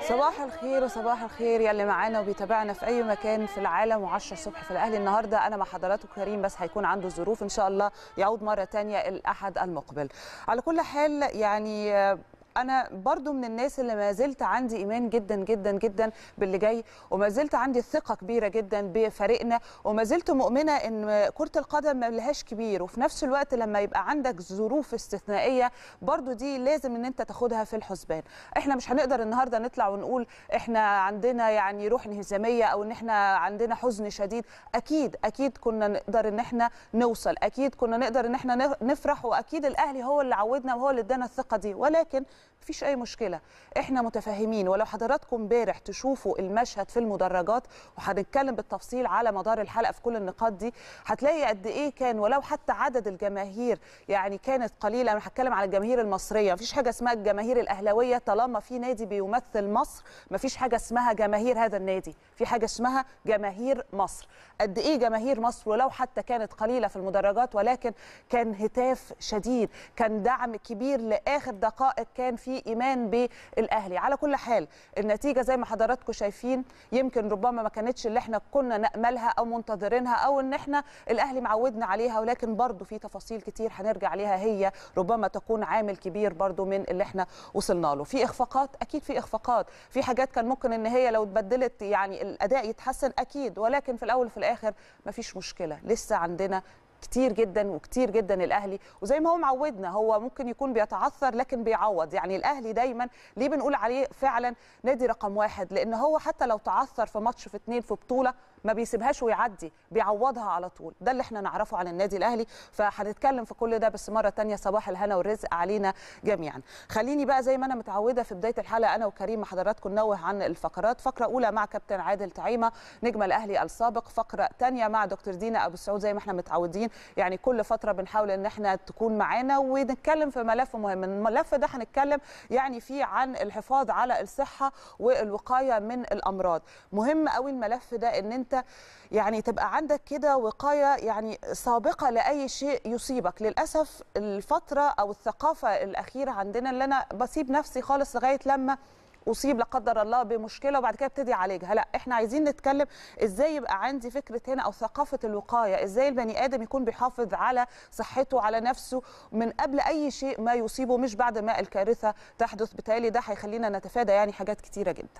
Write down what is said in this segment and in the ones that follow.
صباح الخير وصباح الخير يا اللي معانا وبيتابعنا في اي مكان في العالم و10 الصبح في الاهلي النهارده انا مع حضراتكم كريم بس هيكون عنده ظروف ان شاء الله يعود مره تانية الاحد المقبل على كل حال يعني انا برضو من الناس اللي ما زلت عندي ايمان جدا جدا جدا باللي جاي وما زلت عندي ثقه كبيره جدا بفريقنا وما زلت مؤمنه ان كره القدم ما لهاش كبير وفي نفس الوقت لما يبقى عندك ظروف استثنائيه برضو دي لازم ان انت تاخدها في الحسبان احنا مش هنقدر النهارده نطلع ونقول احنا عندنا يعني روح انهزاميه او ان احنا عندنا حزن شديد اكيد اكيد كنا نقدر ان احنا نوصل اكيد كنا نقدر ان احنا نفرح واكيد الاهلي هو اللي عودنا وهو اللي ادانا الثقه دي ولكن مفيش اي مشكله احنا متفاهمين ولو حضراتكم امبارح تشوفوا المشهد في المدرجات وهنتكلم بالتفصيل على مدار الحلقه في كل النقاط دي هتلاقي قد ايه كان ولو حتى عدد الجماهير يعني كانت قليله انا هتكلم على الجماهير المصريه مفيش حاجه اسمها الجماهير الاهلاويه طالما في نادي بيمثل مصر مفيش حاجه اسمها جماهير هذا النادي في حاجه اسمها جماهير مصر قد ايه جماهير مصر ولو حتى كانت قليله في المدرجات ولكن كان هتاف شديد كان دعم كبير لاخر دقائق كان في ايمان بالاهلي على كل حال النتيجه زي ما حضراتكم شايفين يمكن ربما ما كانتش اللي احنا كنا ناملها او منتظرينها او ان احنا الاهلي معودنا عليها ولكن برضو في تفاصيل كتير هنرجع عليها هي ربما تكون عامل كبير برضو من اللي احنا وصلنا له في اخفاقات اكيد في اخفاقات في حاجات كان ممكن ان هي لو اتبدلت يعني الاداء يتحسن اكيد ولكن في الاول وفي الاخر مفيش مشكله لسه عندنا كتير جدا وكتير جدا الاهلي وزي ما هو معودنا هو ممكن يكون بيتعثر لكن بيعوض يعني الاهلي دايما ليه بنقول عليه فعلا نادي رقم واحد لان هو حتى لو تعثر في ماتش في اتنين في بطوله ما بيسيبهاش ويعدي بيعوضها على طول ده اللي احنا نعرفه عن النادي الاهلي فهنتكلم في كل ده بس مره تانية صباح الهنا والرزق علينا جميعا خليني بقى زي ما انا متعوده في بدايه الحلقه انا وكريم مع حضراتكم ننوه عن الفقرات فقره اولى مع كابتن عادل تعيمه نجم الاهلي السابق فقره ثانيه مع دكتور دينا ابو السعود زي ما احنا متعودين يعني كل فتره بنحاول ان احنا تكون معانا ونتكلم في ملف مهم الملف ده هنتكلم يعني فيه عن الحفاظ على الصحه والوقايه من الامراض مهم قوي الملف ده ان انت يعني تبقى عندك كده وقايه يعني سابقه لاي شيء يصيبك للاسف الفتره او الثقافه الاخيره عندنا اللي انا بسيب نفسي خالص لغايه لما اصيب لا قدر الله بمشكله وبعد كده ابتدي اعالجها لا احنا عايزين نتكلم ازاي يبقى عندي فكره هنا او ثقافه الوقايه ازاي البني ادم يكون بيحافظ على صحته على نفسه من قبل اي شيء ما يصيبه مش بعد ما الكارثه تحدث بالتالي ده هيخلينا نتفادى يعني حاجات كتيره جدا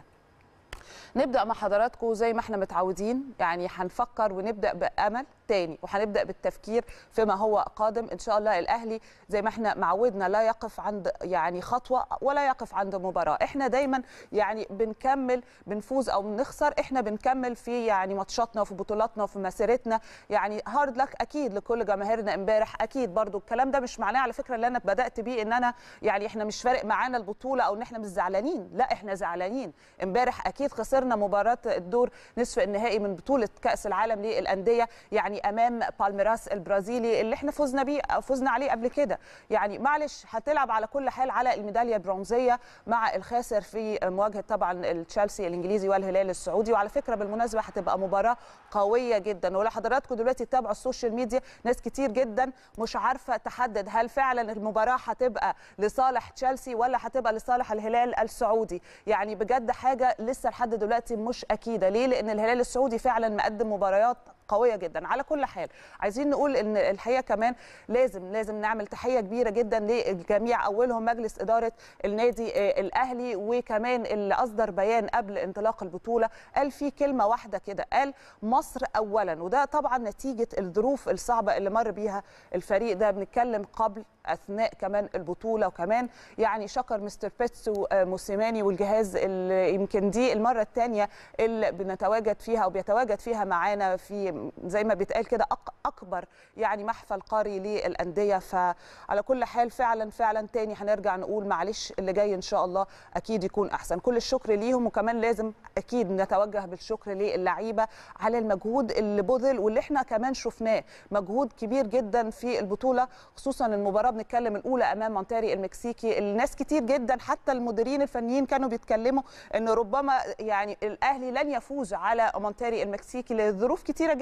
نبدا مع حضراتكم زي ما احنا متعودين يعني هنفكر ونبدا بامل تاني وهنبدا بالتفكير فيما هو قادم ان شاء الله الاهلي زي ما احنا معودنا لا يقف عند يعني خطوه ولا يقف عند مباراه احنا دايما يعني بنكمل بنفوز او بنخسر احنا بنكمل في يعني ماتشاتنا وفي بطولاتنا وفي مسيرتنا يعني هارد لك اكيد لكل جماهيرنا امبارح اكيد برضو الكلام ده مش معناه على فكره اللي انا بدات بيه ان انا يعني احنا مش فارق معانا البطوله او ان احنا مش زعلانين لا احنا زعلانين امبارح اكيد خسرنا مباراه الدور نصف النهائي من بطوله كاس العالم للانديه يعني يعني امام بالميراس البرازيلي اللي احنا فزنا بيه فزنا عليه قبل كده يعني معلش هتلعب على كل حال على الميداليه البرونزيه مع الخاسر في مواجهه طبعا تشيلسي الانجليزي والهلال السعودي وعلى فكره بالمناسبه هتبقى مباراه قويه جدا ولا حضراتكم دلوقتي تتابعوا السوشيال ميديا ناس كتير جدا مش عارفه تحدد هل فعلا المباراه هتبقى لصالح تشيلسي ولا هتبقى لصالح الهلال السعودي يعني بجد حاجه لسه لحد دلوقتي مش اكيده ليه لان الهلال السعودي فعلا مقدم مباريات قويه جدا على كل حال عايزين نقول ان الحقيقه كمان لازم لازم نعمل تحيه كبيره جدا للجميع اولهم مجلس اداره النادي الاهلي وكمان اللي اصدر بيان قبل انطلاق البطوله قال فيه كلمه واحده كده قال مصر اولا وده طبعا نتيجه الظروف الصعبه اللي مر بيها الفريق ده بنتكلم قبل اثناء كمان البطوله وكمان يعني شكر مستر بيتسو موسيماني والجهاز اللي يمكن دي المره الثانيه اللي بنتواجد فيها او بيتواجد فيها معانا في زي ما بيتقال كده اكبر يعني محفل قاري للانديه فعلى كل حال فعلا فعلا تاني هنرجع نقول معلش اللي جاي ان شاء الله اكيد يكون احسن كل الشكر ليهم وكمان لازم اكيد نتوجه بالشكر للعيبه على المجهود اللي بذل واللي احنا كمان شفناه مجهود كبير جدا في البطوله خصوصا المباراه بنتكلم الاولى امام مونتاري المكسيكي الناس كتير جدا حتى المديرين الفنيين كانوا بيتكلموا ان ربما يعني الاهلي لن يفوز على مونتاري المكسيكي لظروف كتيره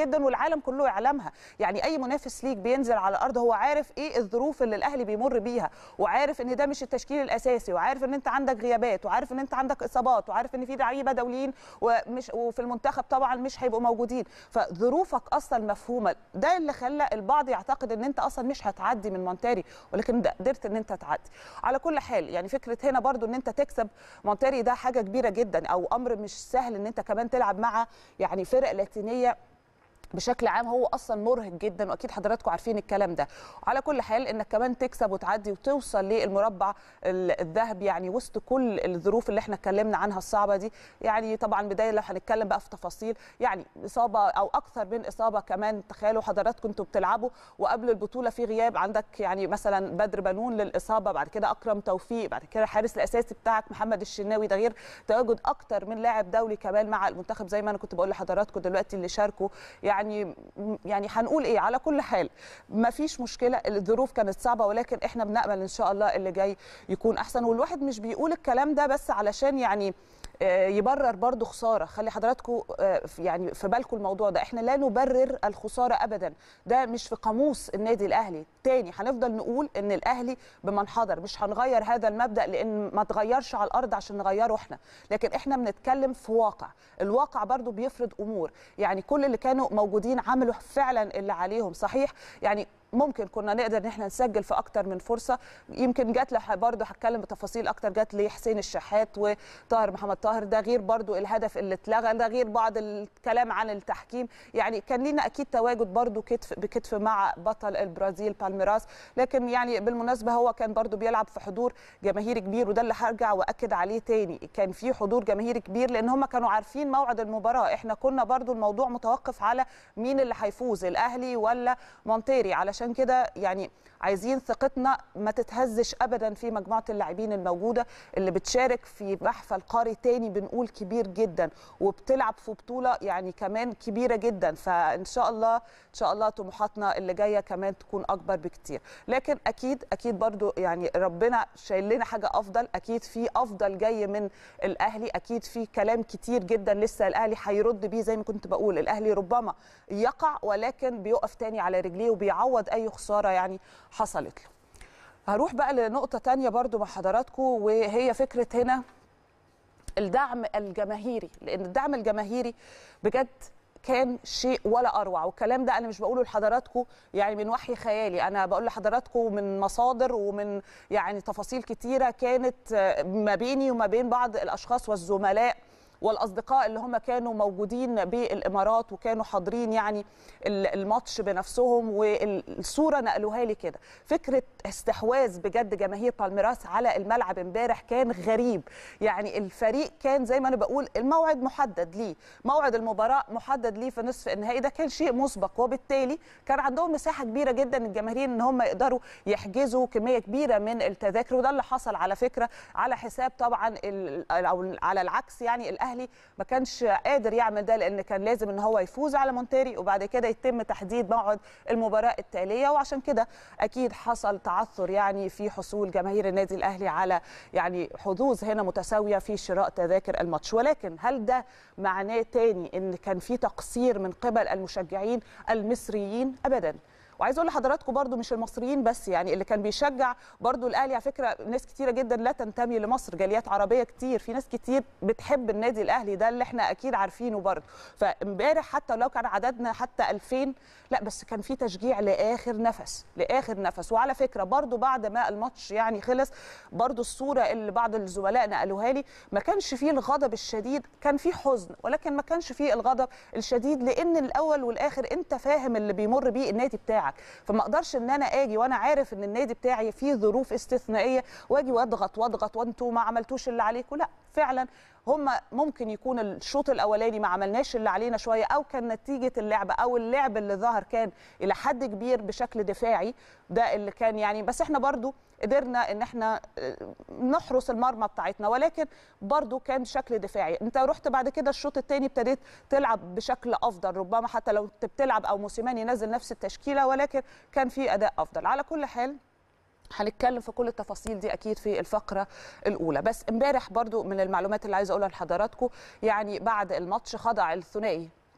جدا والعالم كله يعلمها يعني اي منافس ليك بينزل على الارض هو عارف ايه الظروف اللي الاهلي بيمر بيها وعارف ان ده مش التشكيل الاساسي وعارف ان انت عندك غيابات وعارف ان انت عندك اصابات وعارف ان في لعيبه دوليين ومش وفي المنتخب طبعا مش هيبقوا موجودين فظروفك اصلا مفهومه ده اللي خلى البعض يعتقد ان انت اصلا مش هتعدي من مونتاري ولكن ده قدرت ان انت تعدي على كل حال يعني فكره هنا برضو ان انت تكسب مونتاري ده حاجه كبيره جدا او امر مش سهل ان انت كمان تلعب مع يعني فرق لاتينيه بشكل عام هو اصلا مرهق جدا واكيد حضراتكم عارفين الكلام ده على كل حال انك كمان تكسب وتعدي وتوصل للمربع الذهبي يعني وسط كل الظروف اللي احنا اتكلمنا عنها الصعبه دي يعني طبعا بدايه لو هنتكلم بقى في تفاصيل يعني اصابه او اكثر من اصابه كمان تخيلوا حضراتكم انتوا بتلعبوا وقبل البطوله في غياب عندك يعني مثلا بدر بنون للاصابه بعد كده اكرم توفيق بعد كده الحارس الاساسي بتاعك محمد الشناوي ده غير تواجد اكتر من لاعب دولي كمان مع المنتخب زي ما انا كنت بقول لحضراتكم دلوقتي اللي شاركوا يعني يعني يعني هنقول ايه على كل حال ما فيش مشكله الظروف كانت صعبه ولكن احنا بنامل ان شاء الله اللي جاي يكون احسن والواحد مش بيقول الكلام ده بس علشان يعني يبرر برضو خساره خلي حضراتكم يعني في بالكم الموضوع ده احنا لا نبرر الخساره ابدا ده مش في قاموس النادي الاهلي تاني هنفضل نقول ان الاهلي بمن حضر مش هنغير هذا المبدا لان ما تغيرش على الارض عشان نغيره احنا لكن احنا بنتكلم في واقع الواقع برضو بيفرض امور يعني كل اللي كانوا موجودين عملوا فعلا اللي عليهم صحيح يعني ممكن كنا نقدر ان احنا نسجل في اكتر من فرصه يمكن جات له برضه هتكلم بتفاصيل اكتر جات لحسين الشحات وطاهر محمد طاهر ده غير برضه الهدف اللي اتلغى ده غير بعض الكلام عن التحكيم يعني كان لينا اكيد تواجد برضه كتف بكتف مع بطل البرازيل بالميراس لكن يعني بالمناسبه هو كان برضه بيلعب في حضور جماهيري كبير وده اللي هرجع واكد عليه تاني كان في حضور جماهيري كبير لان هم كانوا عارفين موعد المباراه احنا كنا برضه الموضوع متوقف على مين اللي هيفوز الاهلي ولا مونتيري علشان عشان كده يعني عايزين ثقتنا ما تتهزش ابدا في مجموعه اللاعبين الموجوده اللي بتشارك في محفل قاري تاني بنقول كبير جدا وبتلعب في بطوله يعني كمان كبيره جدا فان شاء الله ان شاء الله طموحاتنا اللي جايه كمان تكون اكبر بكتير لكن اكيد اكيد برضو يعني ربنا شايل لنا حاجه افضل اكيد في افضل جاي من الاهلي اكيد في كلام كتير جدا لسه الاهلي هيرد بيه زي ما كنت بقول الاهلي ربما يقع ولكن بيقف تاني على رجليه وبيعوض اي خساره يعني حصلت له هروح بقى لنقطه تانية برضو مع حضراتكم وهي فكره هنا الدعم الجماهيري لان الدعم الجماهيري بجد كان شيء ولا اروع والكلام ده انا مش بقوله لحضراتكم يعني من وحي خيالي انا بقول لحضراتكم من مصادر ومن يعني تفاصيل كتيره كانت ما بيني وما بين بعض الاشخاص والزملاء والاصدقاء اللي هم كانوا موجودين بالامارات وكانوا حاضرين يعني الماتش بنفسهم والصوره نقلوها لي كده فكره استحواذ بجد جماهير بالميراس على الملعب امبارح كان غريب يعني الفريق كان زي ما انا بقول الموعد محدد ليه موعد المباراه محدد ليه في نصف النهائي ده كان شيء مسبق وبالتالي كان عندهم مساحه كبيره جدا الجماهير ان هم يقدروا يحجزوا كميه كبيره من التذاكر وده اللي حصل على فكره على حساب طبعا او على العكس يعني الاهلي الاهلي ما كانش قادر يعمل ده لان كان لازم ان هو يفوز على مونتيري وبعد كده يتم تحديد موعد المباراه التاليه وعشان كده اكيد حصل تعثر يعني في حصول جماهير النادي الاهلي على يعني حظوظ هنا متساويه في شراء تذاكر الماتش ولكن هل ده معناه تاني ان كان في تقصير من قبل المشجعين المصريين ابدا وعايز اقول لحضراتكم برضو مش المصريين بس يعني اللي كان بيشجع برضو الاهلي على فكره ناس كتيره جدا لا تنتمي لمصر جاليات عربيه كتير في ناس كتير بتحب النادي الاهلي ده اللي احنا اكيد عارفينه برضو فامبارح حتى لو كان عددنا حتى 2000 لا بس كان في تشجيع لاخر نفس لاخر نفس وعلى فكره برضو بعد ما الماتش يعني خلص برضو الصوره اللي بعض الزملاء نقلوها لي ما كانش فيه الغضب الشديد كان فيه حزن ولكن ما كانش فيه الغضب الشديد لان الاول والاخر انت فاهم اللي بيمر بيه النادي بتاعك فما اقدرش ان انا اجي وانا عارف ان النادي بتاعي فيه ظروف استثنائيه واجي واضغط واضغط وانتوا ما عملتوش اللي عليكم لا فعلا هم ممكن يكون الشوط الاولاني ما عملناش اللي علينا شويه او كان نتيجه اللعبه او اللعب اللي ظهر كان الى حد كبير بشكل دفاعي ده اللي كان يعني بس احنا برضو قدرنا ان احنا نحرس المرمى بتاعتنا ولكن برضو كان شكل دفاعي انت رحت بعد كده الشوط الثاني ابتديت تلعب بشكل افضل ربما حتى لو بتلعب او موسيماني ينزل نفس التشكيله ولكن كان في اداء افضل على كل حال هنتكلم في كل التفاصيل دي اكيد في الفقره الاولى بس امبارح برضو من المعلومات اللي عايزه اقولها لحضراتكم يعني بعد الماتش خضع الثنائي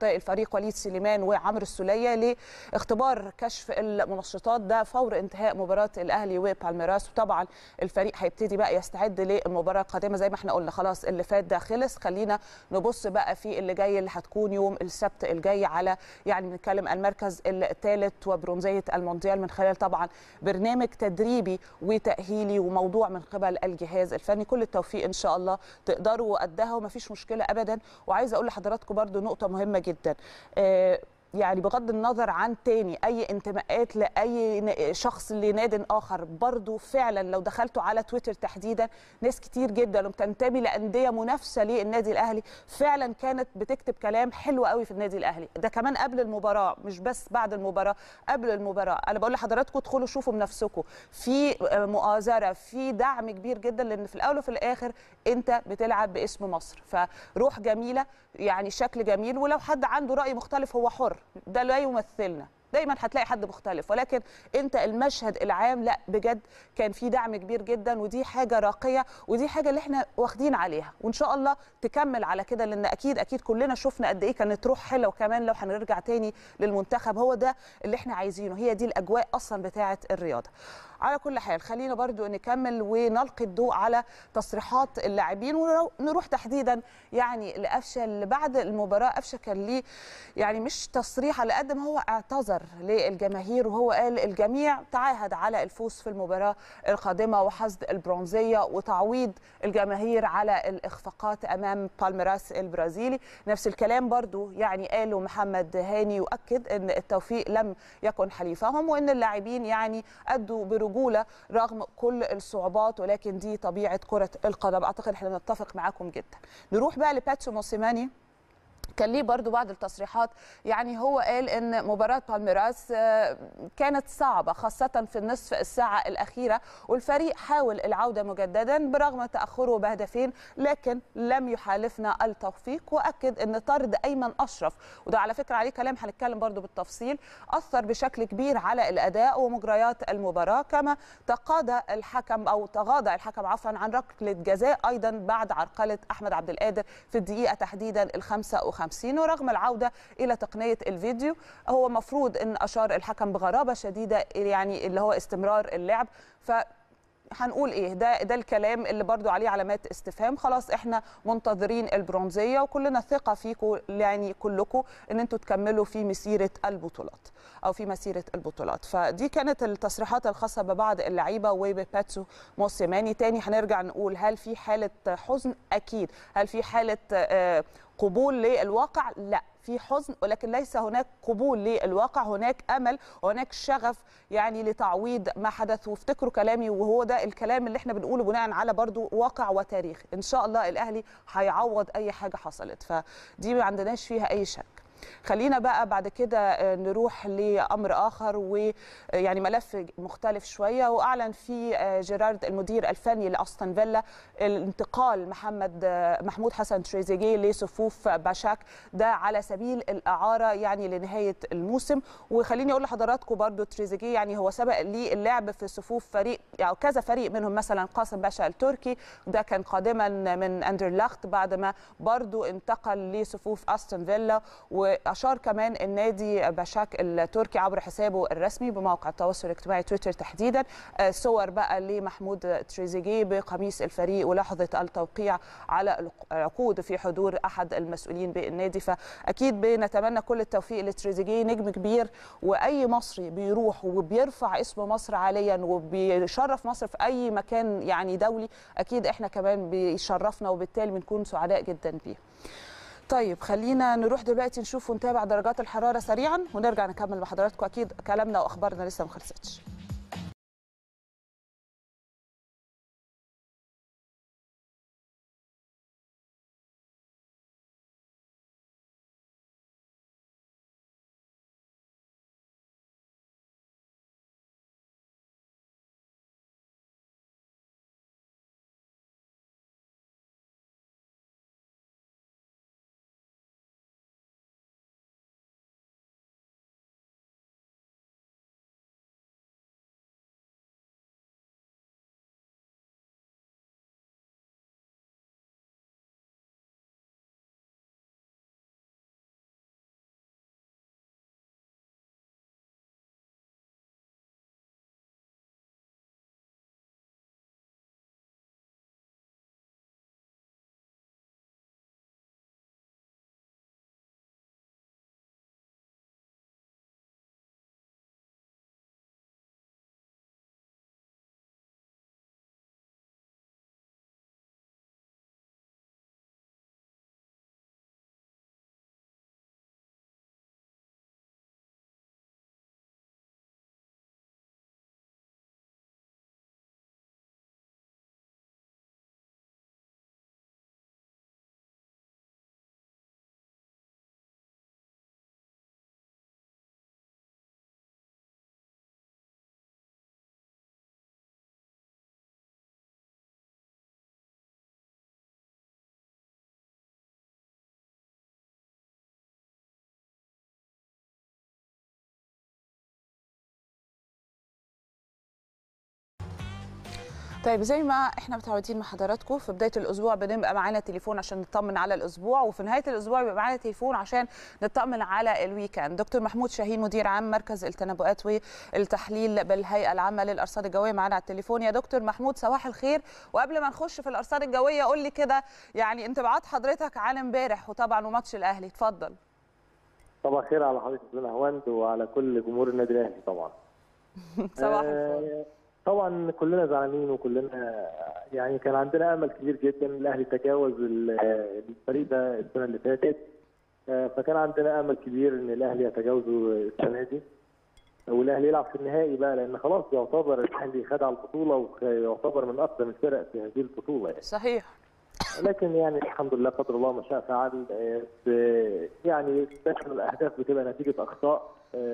كابتن الفريق وليد سليمان وعمرو السوليه لاختبار كشف المنشطات ده فور انتهاء مباراه الاهلي وبالميراس وطبعا الفريق هيبتدي بقى يستعد للمباراه القادمه زي ما احنا قلنا خلاص اللي فات ده خلص خلينا نبص بقى في اللي جاي اللي هتكون يوم السبت الجاي على يعني بنتكلم المركز الثالث وبرونزيه المونديال من خلال طبعا برنامج تدريبي وتاهيلي وموضوع من قبل الجهاز الفني كل التوفيق ان شاء الله تقدروا قدها ومفيش مشكله ابدا وعايزه اقول لحضراتكم برضو نقطه مهمه جدا آه يعني بغض النظر عن تاني اي انتماءات لاي شخص لناد اخر برضو فعلا لو دخلتوا على تويتر تحديدا ناس كتير جدا وبتنتمي لانديه منافسه للنادي الاهلي فعلا كانت بتكتب كلام حلو قوي في النادي الاهلي ده كمان قبل المباراه مش بس بعد المباراه قبل المباراه انا بقول لحضراتكم ادخلوا شوفوا بنفسكم في مؤازره في دعم كبير جدا لان في الاول وفي الاخر انت بتلعب باسم مصر فروح جميله يعني شكل جميل ولو حد عنده راي مختلف هو حر ده لا يمثلنا دايما هتلاقي حد مختلف ولكن انت المشهد العام لا بجد كان في دعم كبير جدا ودي حاجه راقيه ودي حاجه اللي احنا واخدين عليها وان شاء الله تكمل على كده لان اكيد اكيد كلنا شفنا قد ايه كانت روح حلوه وكمان لو هنرجع تاني للمنتخب هو ده اللي احنا عايزينه هي دي الاجواء اصلا بتاعه الرياضه على كل حال خلينا برضو نكمل ونلقي الضوء على تصريحات اللاعبين ونروح تحديدا يعني لقفشه اللي بعد المباراه قفشه كان ليه يعني مش تصريح على قد ما هو اعتذر للجماهير وهو قال الجميع تعاهد على الفوز في المباراه القادمه وحصد البرونزيه وتعويض الجماهير على الاخفاقات امام بالميراس البرازيلي نفس الكلام برضو يعني قاله محمد هاني واكد ان التوفيق لم يكن حليفهم وان اللاعبين يعني ادوا برجوله رغم كل الصعوبات ولكن دي طبيعه كره القدم اعتقد احنا نتفق معاكم جدا نروح بقى لباتسو موسيماني كان ليه برضو بعض التصريحات يعني هو قال ان مباراه بالميراس كانت صعبه خاصه في النصف الساعه الاخيره والفريق حاول العوده مجددا برغم تاخره بهدفين لكن لم يحالفنا التوفيق واكد ان طرد ايمن اشرف وده على فكره عليه كلام هنتكلم برضو بالتفصيل اثر بشكل كبير على الاداء ومجريات المباراه كما تقاضى الحكم او تغاضى الحكم عفوا عن ركله جزاء ايضا بعد عرقله احمد عبد القادر في الدقيقه تحديدا الخامسه 50 ورغم العودة إلى تقنية الفيديو هو مفروض أن أشار الحكم بغرابة شديدة يعني اللي هو استمرار اللعب ف هنقول ايه ده ده الكلام اللي برضو عليه علامات استفهام خلاص احنا منتظرين البرونزيه وكلنا ثقه فيكم يعني كلكم ان انتوا تكملوا في مسيره البطولات او في مسيره البطولات فدي كانت التصريحات الخاصه ببعض اللعيبه وبباتسو موسيماني تاني هنرجع نقول هل في حاله حزن اكيد هل في حاله قبول للواقع لا في حزن ولكن ليس هناك قبول للواقع هناك امل وهناك شغف يعني لتعويض ما حدث وافتكروا كلامي وهو ده الكلام اللي احنا بنقوله بناء على برضو واقع وتاريخ ان شاء الله الاهلي هيعوض اي حاجه حصلت فدي ما عندناش فيها اي شك خلينا بقى بعد كده نروح لامر اخر ويعني ملف مختلف شويه واعلن فيه جيرارد المدير الفني لاستون فيلا الانتقال محمد محمود حسن تريزيجيه لصفوف باشاك ده على سبيل الاعاره يعني لنهايه الموسم وخليني اقول لحضراتكم برضو تريزيجيه يعني هو سبق ليه اللعب في صفوف فريق يعني كذا فريق منهم مثلا قاسم باشا التركي ده كان قادما من اندرلخت بعد ما برضو انتقل لصفوف استون فيلا واشار كمان النادي باشاك التركي عبر حسابه الرسمي بموقع التواصل الاجتماعي تويتر تحديدا صور بقى لمحمود تريزيجيه بقميص الفريق ولحظه التوقيع على العقود في حضور احد المسؤولين بالنادي فاكيد بنتمنى كل التوفيق لتريزيجيه نجم كبير واي مصري بيروح وبيرفع اسم مصر عاليا وبيشرف مصر في اي مكان يعني دولي اكيد احنا كمان بيشرفنا وبالتالي بنكون سعداء جدا بيه طيب خلينا نروح دلوقتي نشوف ونتابع درجات الحراره سريعا ونرجع نكمل مع حضراتكم اكيد كلامنا واخبارنا لسه ما خلصتش طيب زي ما احنا متعودين مع حضراتكم في بدايه الاسبوع بنبقى معانا تليفون عشان نطمن على الاسبوع وفي نهايه الاسبوع بيبقى معانا تليفون عشان نطمن على الويكند دكتور محمود شاهين مدير عام مركز التنبؤات والتحليل بالهيئه العامه للارصاد الجويه معانا على التليفون يا دكتور محمود صباح الخير وقبل ما نخش في الارصاد الجويه قول لي كده يعني انطباعات حضرتك عن امبارح وطبعا وماتش الاهلي اتفضل صباح الخير على حضرتك استاذ هوند وعلى كل جمهور النادي الاهلي طبعا صباح الفل طبعا كلنا زعلانين وكلنا يعني كان عندنا امل كبير جدا الاهلي تجاوز الفريق ده السنه اللي فاتت فكان عندنا امل كبير ان الاهلي يتجاوزه السنه دي والاهلي يلعب في النهائي بقى لان خلاص يعتبر الاهلي خد على البطوله ويعتبر من اقدم الفرق في هذه البطوله يعني. صحيح لكن يعني الحمد لله قدر الله ما شاء فعل يعني داخل الاهداف بتبقى نتيجه اخطاء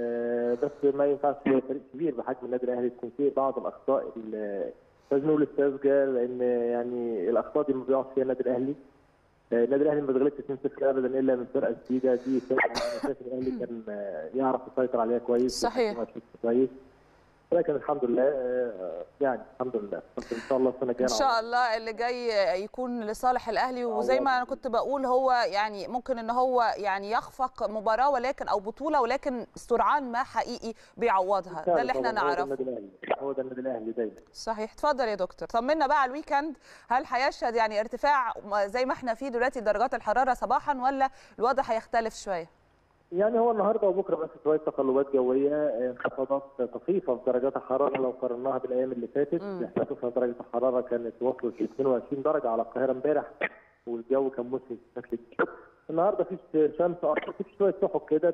بس ما ينفعش فريق كبير بحجم النادي الاهلي تكون فيه بعض الاخطاء لازم نقول الساذجه لان يعني الاخطاء دي ما بيقعش فيها النادي الاهلي النادي الاهلي ما بيغلبش 2-0 ابدا الا من فرقه جديده دي فرقه انا شايف الاهلي كان يعرف يسيطر عليها كويس صحيح كويس ولكن الحمد لله يعني الحمد لله ان شاء الله السنه الجايه ان شاء الله اللي جاي يكون لصالح الاهلي وزي ما انا كنت بقول هو يعني ممكن ان هو يعني يخفق مباراه ولكن او بطوله ولكن سرعان ما حقيقي بيعوضها ده اللي احنا نعرفه هو ده النادي الاهلي دايما صحيح اتفضل يا دكتور طمنا بقى على الويكند هل هيشهد يعني ارتفاع زي ما احنا فيه دلوقتي درجات الحراره صباحا ولا الوضع هيختلف شويه يعني هو النهارده وبكره بس شويه تقلبات جويه انخفاضات طفيفه في درجات الحراره لو قارناها بالايام اللي فاتت احنا شفنا درجه الحراره كانت وصلت ل 22 درجه على القاهره امبارح والجو كان مسلم بشكل كبير النهارده في شمس اكتر في شويه سحب كده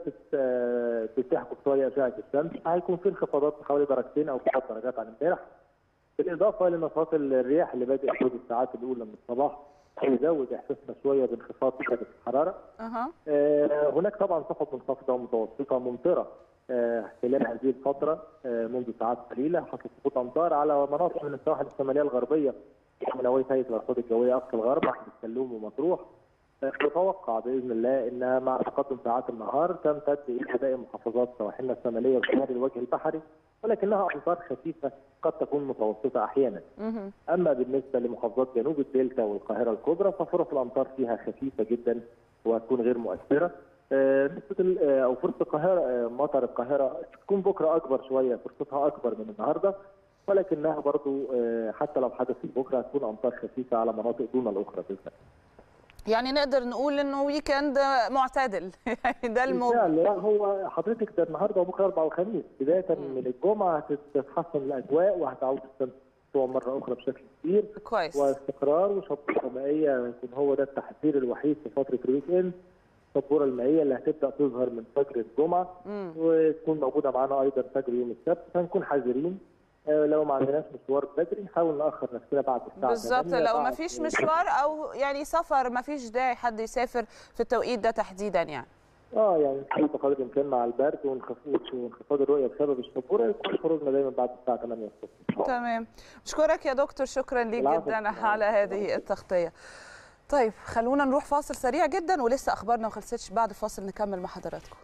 بتحكم شويه اشعه الشمس هيكون في انخفاضات حوالي درجتين او ثلاث درجات عن امبارح بالاضافه لنشاط الرياح اللي بادئ حدود الساعات الاولى من الصباح هيزود احساسنا شويه بانخفاض درجه الحراره. أه. آه هناك طبعا سحب منخفضه ومتوسطه ممطره آه خلال هذه الفتره آه منذ ساعات قليله حصل سقوط امطار على مناطق من السواحل الشماليه الغربيه من هويه هيئه الارصاد الجويه اقصى الغرب عند السلوم ومطروح. نتوقع باذن الله انها مع تقدم ساعات النهار تمتد الى باقي محافظات سواحلنا الشماليه وشمال الوجه البحري ولكنها امطار خفيفه قد تكون متوسطه احيانا. اما بالنسبه لمحافظات جنوب الدلتا والقاهره الكبرى ففرص الامطار فيها خفيفه جدا وهتكون غير مؤثره. نسبه او فرصه القاهره مطر القاهره تكون بكره اكبر شويه فرصتها اكبر من النهارده ولكنها برضو حتى لو حدثت بكره هتكون امطار خفيفه على مناطق دون الاخرى باذن الله. يعني نقدر نقول انه ويكند معتدل يعني ده الموضوع لا هو حضرتك ده النهارده وبكره اربع وخميس بدايه من الجمعه هتتحسن الاجواء وهتعود الشمس تقوى مره اخرى بشكل كبير كويس واستقرار وشبوره مائيه يمكن هو ده التحذير الوحيد في فتره الويك اند الشبوره المائيه اللي هتبدا تظهر من فجر الجمعه مم. وتكون موجوده معانا ايضا فجر يوم السبت فنكون حذرين لو ما عندناش مشوار بدري نحاول ناخر نفسنا بعد الساعه بالظبط لو ما فيش مشوار او يعني سفر ما فيش داعي حد يسافر في التوقيت ده تحديدا يعني اه يعني نحاول بقدر الامكان مع البرد وانخفاض الرؤيه بسبب الشبوره يكون خروجنا دايما بعد الساعه 8 الصبح تمام اشكرك يا دكتور شكرا ليك جدا على هذه التغطيه طيب خلونا نروح فاصل سريع جدا ولسه اخبارنا ما خلصتش بعد الفاصل نكمل مع حضراتكم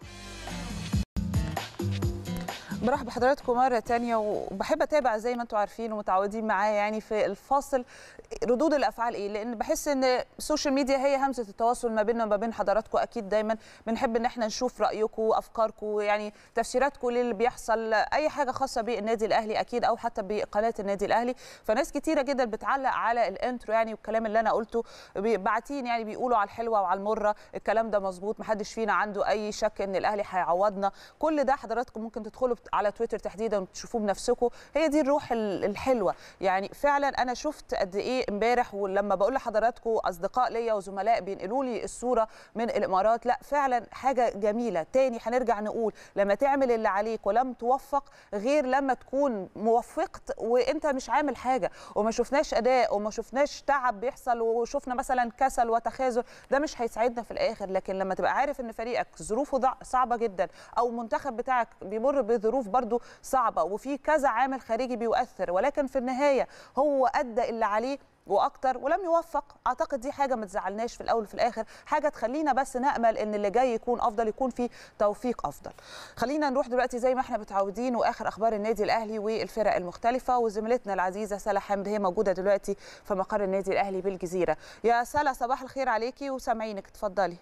برحب بحضراتكم مرة تانية وبحب أتابع زي ما أنتم عارفين ومتعودين معايا يعني في الفاصل ردود الأفعال إيه لأن بحس إن السوشيال ميديا هي همزة التواصل ما بيننا وما بين حضراتكم أكيد دايما بنحب إن احنا نشوف رأيكم أفكاركم يعني تفسيراتكم للي بيحصل أي حاجة خاصة بالنادي الأهلي أكيد أو حتى بقناة النادي الأهلي فناس كتيرة جدا بتعلق على الانترو يعني والكلام اللي أنا قلته باعتين يعني بيقولوا على الحلوة وعلى المرة الكلام ده مظبوط محدش فينا عنده أي شك إن الأهلي هيعوضنا كل ده حضراتكم ممكن تدخلوا على تويتر تحديدا وتشوفوه بنفسكم هي دي الروح الحلوه يعني فعلا انا شفت قد ايه امبارح ولما بقول لحضراتكم اصدقاء ليا وزملاء بينقلوا لي الصوره من الامارات لا فعلا حاجه جميله تاني هنرجع نقول لما تعمل اللي عليك ولم توفق غير لما تكون موفقت وانت مش عامل حاجه وما شفناش اداء وما شفناش تعب بيحصل وشفنا مثلا كسل وتخاذل ده مش هيساعدنا في الاخر لكن لما تبقى عارف ان فريقك ظروفه صعبه جدا او المنتخب بتاعك بيمر بظروف برده صعبه وفي كذا عامل خارجي بيؤثر ولكن في النهايه هو ادى اللي عليه واكتر ولم يوفق اعتقد دي حاجه ما تزعلناش في الاول وفي الاخر حاجه تخلينا بس نامل ان اللي جاي يكون افضل يكون في توفيق افضل خلينا نروح دلوقتي زي ما احنا متعودين واخر اخبار النادي الاهلي والفرق المختلفه وزميلتنا العزيزه سلا حمد هي موجوده دلوقتي في مقر النادي الاهلي بالجزيره يا سلا صباح الخير عليكي وسامعينك اتفضلي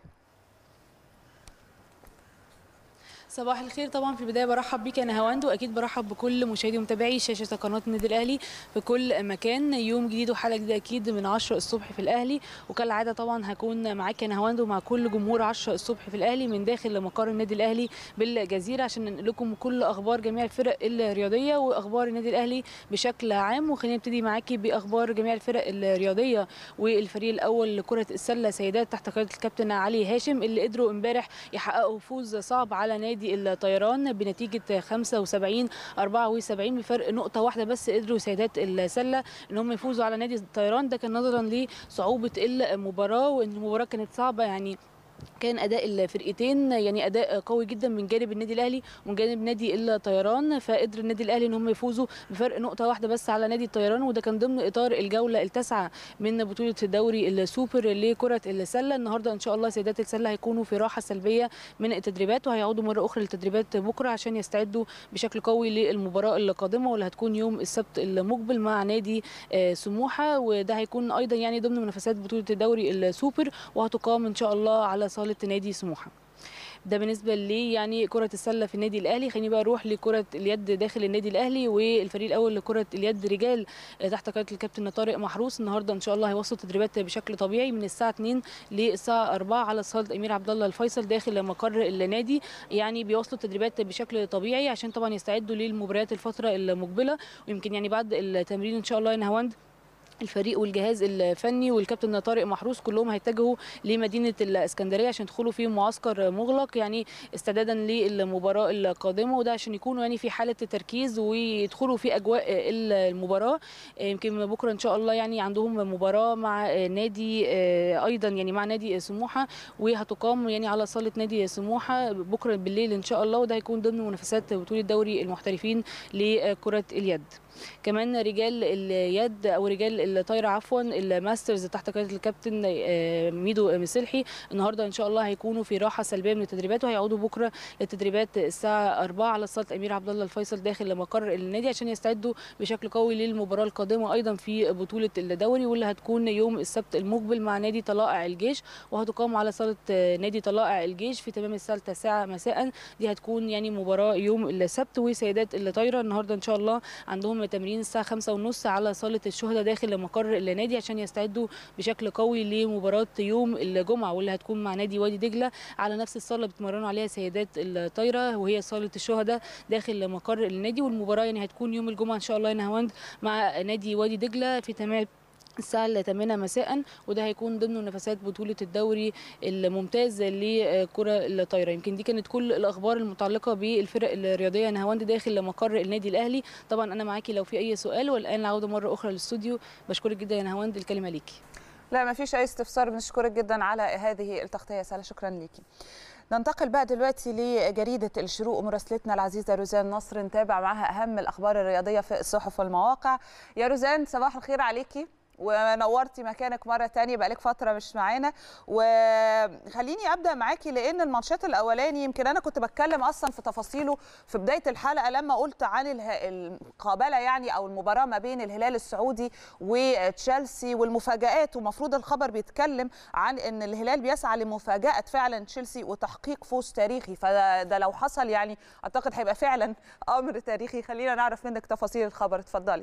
صباح الخير طبعا في البدايه برحب بيك انا هواند واكيد برحب بكل مشاهدي ومتابعي شاشه قناه النادي الاهلي في كل مكان يوم جديد وحلقه جديده اكيد من 10 الصبح في الاهلي وكالعاده طبعا هكون معاك انا هواند ومع كل جمهور 10 الصبح في الاهلي من داخل مقر النادي الاهلي بالجزيره عشان ننقل لكم كل اخبار جميع الفرق الرياضيه واخبار النادي الاهلي بشكل عام وخلينا نبتدي معاكي باخبار جميع الفرق الرياضيه والفريق الاول لكره السله سيدات تحت قياده الكابتن علي هاشم اللي قدروا امبارح يحققوا فوز صعب على نادي نادي الطيران بنتيجه 75 74 بفرق نقطه واحده بس قدروا سيدات السله ان هم يفوزوا على نادي الطيران ده كان نظرا لصعوبه المباراه وان المباراه كانت صعبه يعني كان اداء الفرقتين يعني اداء قوي جدا من جانب النادي الاهلي ومن جانب نادي الطيران فقدر النادي الاهلي ان هم يفوزوا بفرق نقطه واحده بس على نادي الطيران وده كان ضمن اطار الجوله التاسعه من بطوله الدوري السوبر لكره السله النهارده ان شاء الله سيدات السله هيكونوا في راحه سلبيه من التدريبات وهيعودوا مره اخرى للتدريبات بكره عشان يستعدوا بشكل قوي للمباراه القادمه واللي هتكون يوم السبت المقبل مع نادي سموحه وده هيكون ايضا يعني ضمن منافسات بطوله الدوري السوبر وهتقام ان شاء الله على صاله نادي سموحه ده بالنسبه لي يعني كره السله في النادي الاهلي خليني بقى اروح لكره اليد داخل النادي الاهلي والفريق الاول لكره اليد رجال تحت قياده الكابتن طارق محروس النهارده ان شاء الله هيوصلوا تدريبات بشكل طبيعي من الساعه 2 للساعه 4 على صاله امير عبد الله الفيصل داخل مقر النادي يعني بيوصلوا التدريبات بشكل طبيعي عشان طبعا يستعدوا للمباريات الفتره المقبله ويمكن يعني بعد التمرين ان شاء الله يا هواند الفريق والجهاز الفني والكابتن طارق محروس كلهم هيتجهوا لمدينه الاسكندريه عشان يدخلوا في معسكر مغلق يعني استعدادا للمباراه القادمه وده عشان يكونوا يعني في حاله تركيز ويدخلوا في اجواء المباراه يمكن بكره ان شاء الله يعني عندهم مباراه مع نادي ايضا يعني مع نادي سموحه وهتقام يعني على صاله نادي سموحه بكره بالليل ان شاء الله وده هيكون ضمن منافسات بطوله دوري المحترفين لكره اليد كمان رجال اليد او رجال الطايره عفوا الماسترز تحت قياده الكابتن ميدو مسلحي النهارده ان شاء الله هيكونوا في راحه سلبيه من التدريبات وهيعودوا بكره للتدريبات الساعه 4 على صاله امير عبد الله الفيصل داخل مقر النادي عشان يستعدوا بشكل قوي للمباراه القادمه ايضا في بطوله الدوري واللي هتكون يوم السبت المقبل مع نادي طلائع الجيش وهتقام على صاله نادي طلائع الجيش في تمام الساعه 9 مساء دي هتكون يعني مباراه يوم السبت وسيدات الطايره النهارده ان شاء الله عندهم تمرين الساعه 5 ونص على صاله الشهداء داخل مقر النادي عشان يستعدوا بشكل قوي لمباراه يوم الجمعه واللي هتكون مع نادي وادي دجله على نفس الصاله بيتمرنوا عليها سيدات الطايره وهي صاله الشهداء داخل مقر النادي والمباراه يعني هتكون يوم الجمعه ان شاء الله يا هواند مع نادي وادي دجله في تمام الساعة 8 مساء وده هيكون ضمن منافسات بطولة الدوري الممتاز لكرة الطايرة يمكن دي كانت كل الأخبار المتعلقة بالفرق الرياضية نهاوند داخل مقر النادي الأهلي طبعا أنا معاكي لو في أي سؤال والآن العودة مرة أخرى للاستوديو بشكرك جدا يا نهاوند الكلمة ليكي لا ما فيش أي استفسار بنشكرك جدا على هذه التغطية يا سالة شكرا ليكي ننتقل بقى دلوقتي لجريدة الشروق ومراسلتنا العزيزة روزان نصر نتابع معها أهم الأخبار الرياضية في الصحف والمواقع يا روزان صباح الخير عليكي ونورتي مكانك مره تانية بقالك فتره مش معانا وخليني ابدا معاكي لان المانشات الاولاني يمكن انا كنت بتكلم اصلا في تفاصيله في بدايه الحلقه لما قلت عن المقابله يعني او المباراه ما بين الهلال السعودي وتشيلسي والمفاجات ومفروض الخبر بيتكلم عن ان الهلال بيسعى لمفاجاه فعلا تشيلسي وتحقيق فوز تاريخي فده لو حصل يعني اعتقد هيبقى فعلا امر تاريخي خلينا نعرف منك تفاصيل الخبر اتفضلي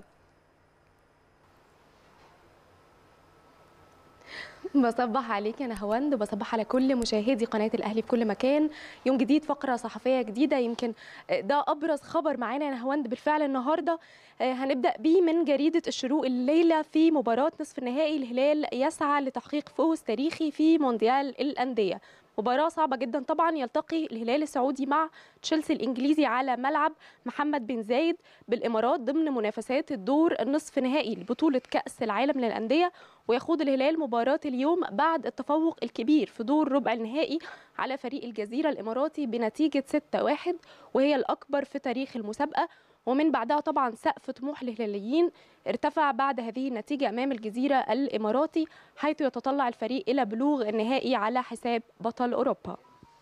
بصبح عليك انا هوند وبصبح على كل مشاهدي قناه الاهلي في كل مكان يوم جديد فقره صحفيه جديده يمكن ده ابرز خبر معانا يا هوند بالفعل النهارده هنبدا بيه من جريده الشروق الليله في مباراه نصف النهائي الهلال يسعى لتحقيق فوز تاريخي في مونديال الانديه مباراة صعبة جدا طبعا يلتقي الهلال السعودي مع تشيلسي الانجليزي على ملعب محمد بن زايد بالامارات ضمن منافسات الدور النصف نهائي لبطولة كأس العالم للأندية ويخوض الهلال مباراة اليوم بعد التفوق الكبير في دور ربع النهائي على فريق الجزيرة الإماراتي بنتيجة 6-1 وهي الأكبر في تاريخ المسابقة ومن بعدها طبعا سقف طموح الهلاليين ارتفع بعد هذه النتيجة أمام الجزيرة الإماراتي حيث يتطلع الفريق إلى بلوغ النهائي على حساب بطل أوروبا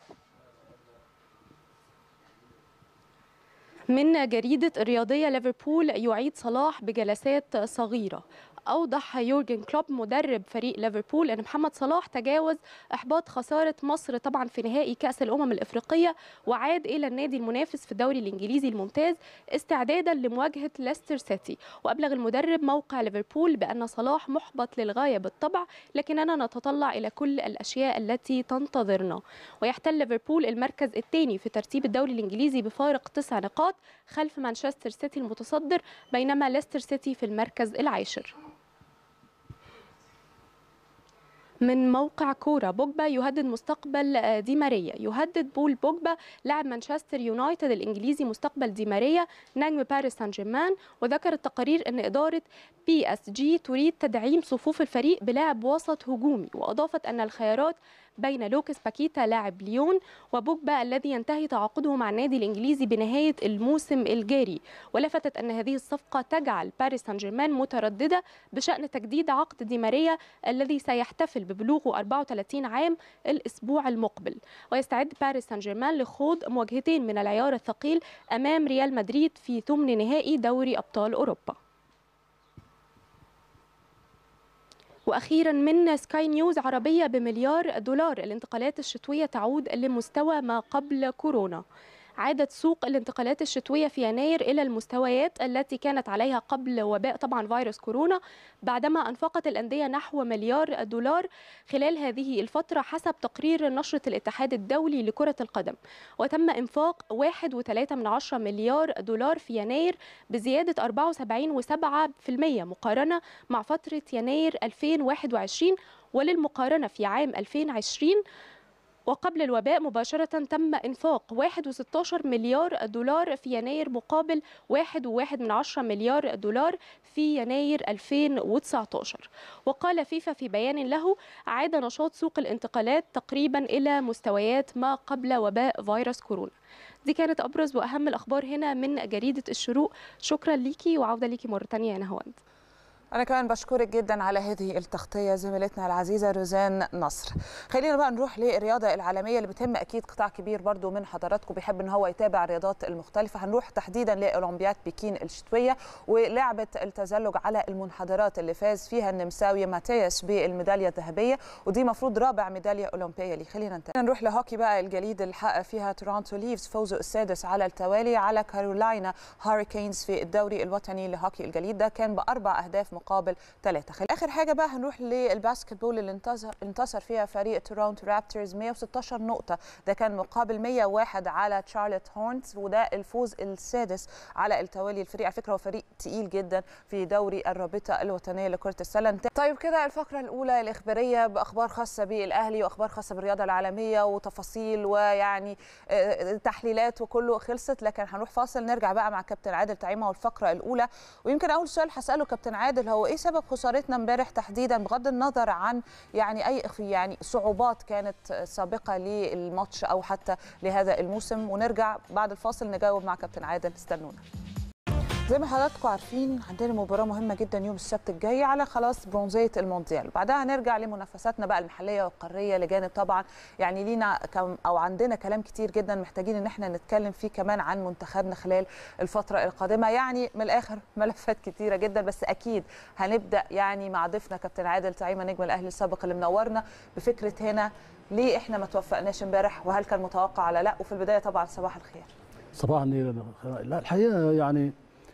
من جريدة الرياضية ليفربول يعيد صلاح بجلسات صغيرة أوضح يورجن كلوب مدرب فريق ليفربول أن محمد صلاح تجاوز إحباط خسارة مصر طبعا في نهائي كأس الأمم الإفريقية وعاد إلى النادي المنافس في الدوري الإنجليزي الممتاز استعدادا لمواجهة ليستر سيتي وأبلغ المدرب موقع ليفربول بأن صلاح محبط للغاية بالطبع لكننا نتطلع إلى كل الأشياء التي تنتظرنا ويحتل ليفربول المركز الثاني في ترتيب الدوري الإنجليزي بفارق تسع نقاط خلف مانشستر سيتي المتصدر بينما ليستر سيتي في المركز العاشر من موقع كورة بوجبا يهدد مستقبل دي ماريا يهدد بول بوجبا لاعب مانشستر يونايتد الإنجليزي مستقبل دي ماريا نجم باريس سان جيرمان وذكر التقارير أن إدارة بي اس جي تريد تدعيم صفوف الفريق بلاعب وسط هجومي وأضافت أن الخيارات بين لوكاس باكيتا لاعب ليون وبوجبا الذي ينتهي تعاقده مع النادي الانجليزي بنهايه الموسم الجاري ولفتت ان هذه الصفقه تجعل باريس سان جيرمان متردده بشان تجديد عقد دي ماريا الذي سيحتفل ببلوغه 34 عام الاسبوع المقبل ويستعد باريس سان جيرمان لخوض مواجهتين من العيار الثقيل امام ريال مدريد في ثمن نهائي دوري ابطال اوروبا واخيرا من سكاي نيوز عربيه بمليار دولار الانتقالات الشتويه تعود لمستوى ما قبل كورونا عادت سوق الانتقالات الشتوية في يناير إلى المستويات التي كانت عليها قبل وباء طبعا فيروس كورونا بعدما أنفقت الأندية نحو مليار دولار خلال هذه الفترة حسب تقرير نشرة الاتحاد الدولي لكرة القدم وتم إنفاق 1.3 مليار دولار في يناير بزيادة 74.7% مقارنة مع فترة يناير 2021 وللمقارنة في عام 2020 وقبل الوباء مباشرة تم إنفاق 1.16 مليار دولار في يناير مقابل 1.1 مليار دولار في يناير 2019 وقال فيفا في بيان له عاد نشاط سوق الانتقالات تقريبا إلى مستويات ما قبل وباء فيروس كورونا دي كانت أبرز وأهم الأخبار هنا من جريدة الشروق شكرا ليكي وعودة ليكي مرة تانية يا نهاوند أنا كمان بشكرك جدا على هذه التغطية زميلتنا العزيزة روزان نصر. خلينا بقى نروح للرياضة العالمية اللي بتهم أكيد قطاع كبير برضو من حضراتكم بيحب إن هو يتابع الرياضات المختلفة، هنروح تحديدا لأولمبياد بكين الشتوية ولعبة التزلج على المنحدرات اللي فاز فيها النمساوي ماتياس بالميدالية الذهبية ودي مفروض رابع ميدالية أولمبية ليه. خلينا نتابع. نروح لهوكي بقى الجليد اللي حقق فيها تورونتو ليفز فوزه السادس على التوالي على كارولاينا هاريكينز في الدوري الوطني لهوكي الجليد ده كان بأربع أهداف مقابل ثلاثة خلي آخر حاجة بقى هنروح للباسكتبول اللي انتصر, انتصر فيها فريق تورونتو رابترز 116 نقطة ده كان مقابل 101 على تشارلوت هورنز وده الفوز السادس على التوالي الفريق على فكرة هو فريق تقيل جدا في دوري الرابطة الوطنية لكرة السلة طيب كده الفقرة الأولى الإخبارية بأخبار خاصة بالأهلي وأخبار خاصة بالرياضة العالمية وتفاصيل ويعني تحليلات وكله خلصت لكن هنروح فاصل نرجع بقى مع كابتن عادل تعيمة والفقرة الأولى ويمكن أول سؤال هسأله كابتن عادل هو إيه سبب خسارتنا امبارح تحديدا بغض النظر عن يعني اي يعني صعوبات كانت سابقه للماتش او حتى لهذا الموسم ونرجع بعد الفاصل نجاوب مع كابتن عادل استنونا زي ما حضراتكم عارفين عندنا مباراة مهمة جدا يوم السبت الجاي على خلاص برونزية المونديال بعدها هنرجع لمنافساتنا بقى المحلية والقارية لجانب طبعا يعني لينا كم أو عندنا كلام كتير جدا محتاجين إن احنا نتكلم فيه كمان عن منتخبنا خلال الفترة القادمة يعني من الآخر ملفات كتيرة جدا بس أكيد هنبدأ يعني مع ضيفنا كابتن عادل تعيمة نجم الأهلي السابق اللي منورنا بفكرة هنا ليه احنا ما توفقناش امبارح وهل كان متوقع ولا لا وفي البداية طبعا صباح الخير صباح النيل لا الحقيقة يعني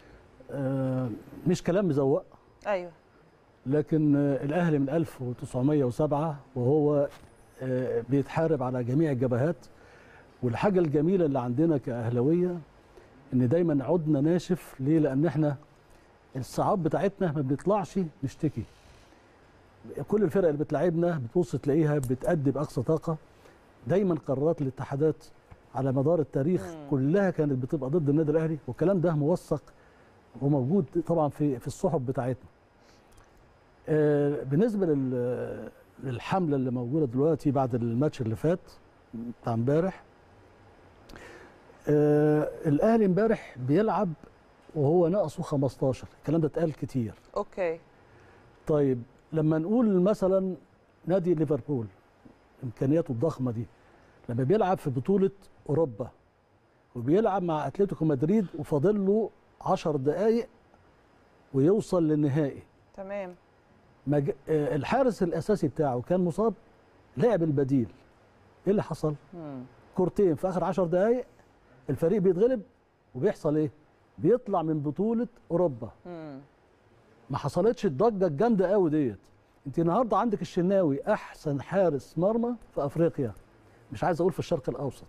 مش كلام مزوق ايوه لكن الاهلي من 1907 وهو بيتحارب على جميع الجبهات والحاجه الجميله اللي عندنا كاهلاويه ان دايما عدنا ناشف ليه لان احنا الصعاب بتاعتنا ما بنطلعش نشتكي كل الفرق اللي بتلعبنا بتبص تلاقيها بتأدي باقصى طاقه دايما قرارات الاتحادات على مدار التاريخ مم. كلها كانت بتبقى ضد النادي الاهلي والكلام ده موثق وموجود طبعا في في الصحف بتاعتنا. آه، بالنسبه لل- للحمله اللي موجوده دلوقتي بعد الماتش اللي فات بتاع امبارح آه، الاهلي امبارح بيلعب وهو ناقصه 15 الكلام ده اتقال كتير اوكي طيب لما نقول مثلا نادي ليفربول امكانياته الضخمه دي لما بيلعب في بطوله اوروبا وبيلعب مع اتلتيكو مدريد وفاضل له 10 دقائق ويوصل للنهائي تمام مج... آه، الحارس الاساسي بتاعه كان مصاب لعب البديل ايه اللي حصل مم. كورتين في اخر 10 دقائق الفريق بيتغلب وبيحصل ايه بيطلع من بطوله اوروبا مم. ما حصلتش الضجه الجامده قوي ديت انت النهارده عندك الشناوي احسن حارس مرمى في افريقيا مش عايز اقول في الشرق الاوسط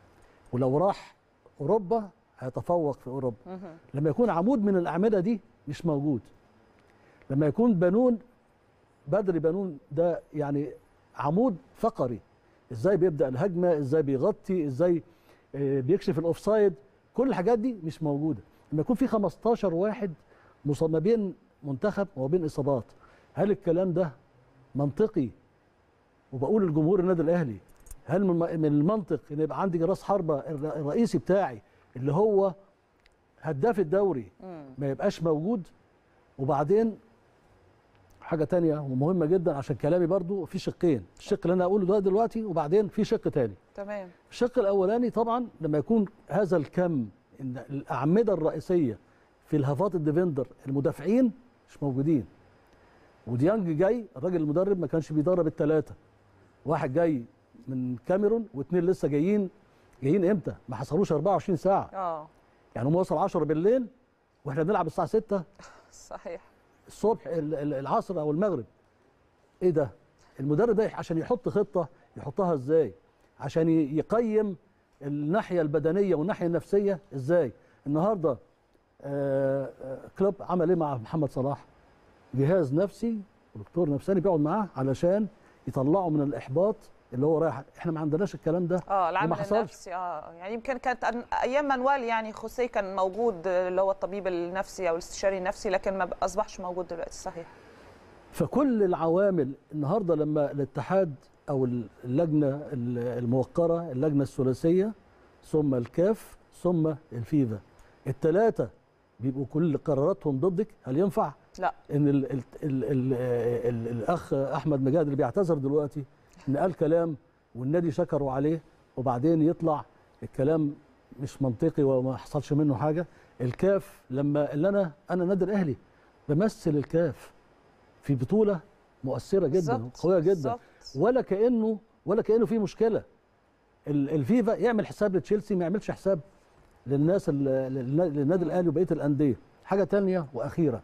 ولو راح اوروبا هيتفوق في اوروبا مهم. لما يكون عمود من الاعمده دي مش موجود لما يكون بنون بدري بنون ده يعني عمود فقري ازاي بيبدا الهجمه ازاي بيغطي ازاي آه، بيكشف الاوفسايد كل الحاجات دي مش موجوده لما يكون في 15 واحد مصاب ما بين منتخب وما بين اصابات هل الكلام ده منطقي وبقول للجمهور النادي الاهلي هل من من المنطق ان يبقى عندي راس حربه الر- الرئيسي بتاعي اللي هو هداف الدوري مم. ما يبقاش موجود وبعدين حاجه تانية ومهمه جدا عشان كلامي برضو في شقين الشق اللي انا اقوله ده دلوقتي وبعدين في شق تاني تمام الشق الاولاني طبعا لما يكون هذا الكم ان الاعمده الرئيسيه في الهافات الديفندر المدافعين مش موجودين وديانج جاي الراجل المدرب ما كانش بيدرب الثلاثه واحد جاي من كاميرون واثنين لسه جايين جايين امتى ما حصلوش 24 ساعه اه يعني هم وصل 10 بالليل واحنا بنلعب الساعه 6 صحيح الصبح ال- ال- العصر او المغرب ايه ده المدرب ده عشان يحط خطه يحطها ازاي عشان ي- يقيم الناحيه البدنيه والناحيه النفسيه ازاي النهارده آه، آه، كلوب عمل ايه مع محمد صلاح جهاز نفسي ودكتور نفساني بيقعد معاه علشان يطلعه من الاحباط اللي هو رايح احنا ما عندناش الكلام ده اه العامل حصلش. النفسي اه يعني يمكن كانت أن- ايام مانويل يعني خوسيه كان موجود آه، اللي هو الطبيب النفسي او الاستشاري النفسي لكن ما اصبحش موجود دلوقتي صحيح فكل العوامل النهارده لما الاتحاد او اللجنه الموقره اللجنه الثلاثيه ثم الكاف ثم الفيفا الثلاثه بيبقوا كل قراراتهم ضدك هل ينفع لا ان ال ال ال ال ال الاخ احمد مجاهد اللي بيعتذر دلوقتي ان قال كلام والنادي شكروا عليه وبعدين يطلع الكلام مش منطقي وما حصلش منه حاجه الكاف لما اللي انا انا نادي الاهلي بمثل الكاف في بطوله مؤثره جدا بالظبط، وقويه جدا بالظبط. ولا كانه ولا كانه في مشكله ال- الفيفا يعمل حساب لتشيلسي ما يعملش حساب للناس ال- للنا- للنادي الاهلي وبقيه الانديه حاجه تانية واخيره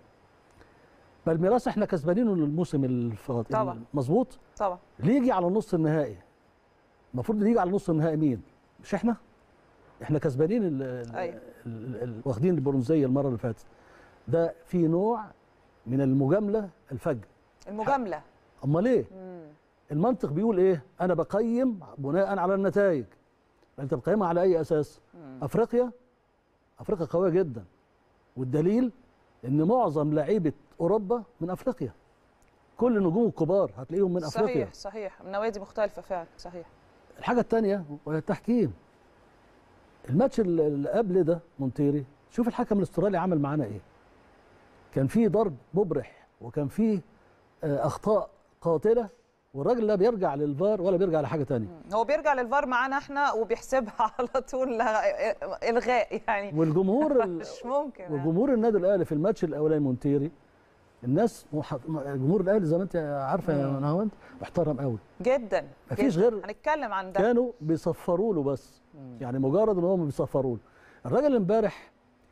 بالميراس احنا كسبانينه الموسم الفاضل طبعا. مظبوط طبعا ليه يجي على نص النهائي المفروض اللي يجي على نص النهائي مين مش احنا احنا كسبانين ال- ال- أيوة. ال- ال- واخدين البرونزيه المره اللي فاتت ده في نوع من المجامله الفج المجامله امال ايه مم. المنطق بيقول ايه انا بقيم بناء على النتائج انت بتقيمها على اي اساس مم. افريقيا افريقيا قويه جدا والدليل ان معظم لعيبه اوروبا من افريقيا كل النجوم الكبار هتلاقيهم من افريقيا صحيح صحيح من نوادي مختلفه فعلا صحيح الحاجه الثانيه وهي التحكيم الماتش ال- اللي قبل ده مونتيري شوف الحكم الاسترالي عمل معانا ايه كان فيه ضرب مبرح وكان فيه آه، اخطاء قاتله والراجل لا بيرجع للفار ولا بيرجع لحاجه تانية هو بيرجع للفار معانا احنا وبيحسبها على طول لها- الغاء يعني والجمهور ال- مش ممكن يعني. وجمهور النادي الاهلي في الماتش الاولاني مونتيري الناس مح... جمهور الاهلي زي ما انت عارفه يا مم. نهاوند محترم قوي جدا مفيش جداً. غير- هنتكلم عن ده كانوا بيصفروا له بس يعني مجرد ان هم بيصفروا له الراجل امبارح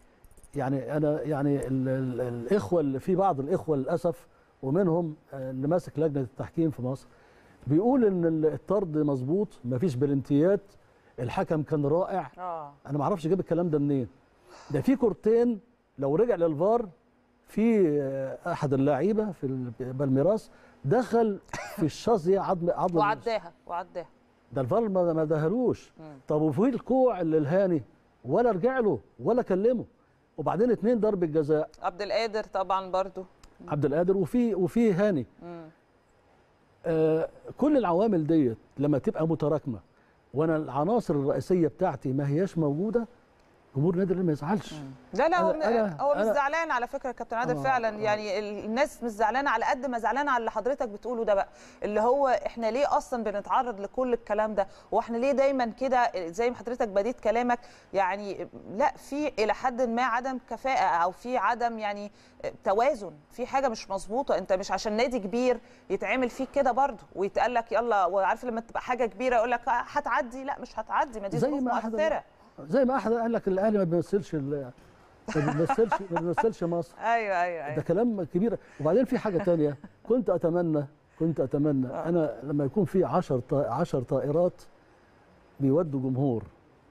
يعني انا يعني ال ال الاخوه اللي في بعض الاخوه للاسف ومنهم آه، اللي ماسك لجنه التحكيم في مصر بيقول ان ال- الطرد مظبوط مفيش بلنتيات الحكم كان رائع اه انا ما اعرفش جاب الكلام ده منين ده في كورتين لو رجع للفار في آه، احد اللعيبه في ال- بالميراس دخل في الشظيه عظم عظم وعداها وعداها ده الفار ما ما دهلوش مم. طب وفي الكوع اللي الهاني ولا رجع له ولا كلمه وبعدين اتنين ضرب الجزاء عبد القادر طبعا برضو عبد القادر وفي وفي هاني مم. آه كل العوامل ديت لما تبقى متراكمه وانا العناصر الرئيسيه بتاعتي ما هياش موجوده جمهور النادي الاهلي ما يزعلش لا لا هو أنا- أنا- هو مش أنا- زعلان على فكره يا كابتن عادل آه، فعلا آه. يعني ال- الناس مش زعلانه على قد ما زعلانه على اللي حضرتك بتقوله ده بقى اللي هو احنا ليه اصلا بنتعرض لكل الكلام ده واحنا ليه دايما كده زي ما حضرتك بديت كلامك يعني لا في الى حد ما عدم كفاءه او في عدم يعني توازن في حاجه مش مظبوطه انت مش عشان نادي كبير يتعمل فيك كده برضه ويتقال لك يلا وعارف لما تبقى حاجه كبيره يقول لك هتعدي لا مش هتعدي ما دي زي ظروف ما أحد- مؤثره زي ما احد قال لك الاهلي ما بيمثلش ال- ما بيمثلش ما بيمثلش مصر ايوه ايوه ايوه ده كلام كبير وبعدين في حاجه تانية كنت اتمنى كنت اتمنى انا لما يكون في 10 10 طائرات بيودوا جمهور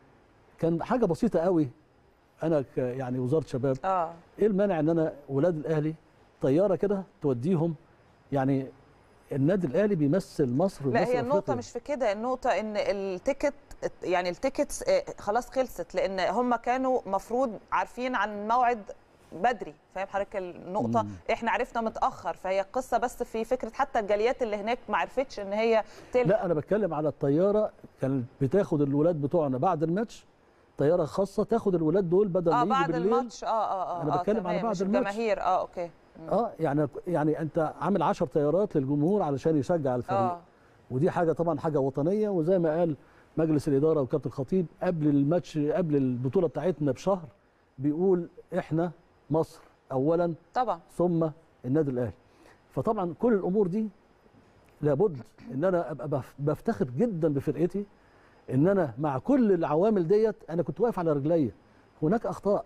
كان حاجه بسيطه قوي انا ك يعني وزاره شباب اه ايه المانع ان انا ولاد الاهلي طياره كده توديهم يعني النادي الاهلي بيمثل مصر لا ويمثل هي النقطة أفريقيا. مش في كده النقطة ان التيكت يعني التيكتس آه، خلاص خلصت لان هم كانوا مفروض عارفين عن موعد بدري فاهم حضرتك النقطة مم. احنا عرفنا متأخر فهي القصة بس في فكرة حتى الجاليات اللي هناك ما عرفتش ان هي تلحق لا انا بتكلم على الطياره كانت بتاخد الولاد بتوعنا بعد الماتش طياره خاصه تاخد الولاد دول بدل اه ما يجي بعد بالليل الماتش اه اه اه أنا آه، بتكلم على تمام، بعد مش الماتش. الجماهير اه اوكي اه يعني يعني انت عامل 10 طيارات للجمهور علشان يشجع الفريق اه ودي حاجه طبعا حاجه وطنيه وزي ما قال مجلس الاداره وكابتن الخطيب قبل الماتش قبل البطوله بتاعتنا بشهر بيقول احنا مصر اولا طبعا ثم النادي الاهلي فطبعا كل الامور دي لابد ان انا ابقى بف- بفتخر جدا بفرقتي ان انا مع كل العوامل ديت انا كنت واقف على رجلي هناك اخطاء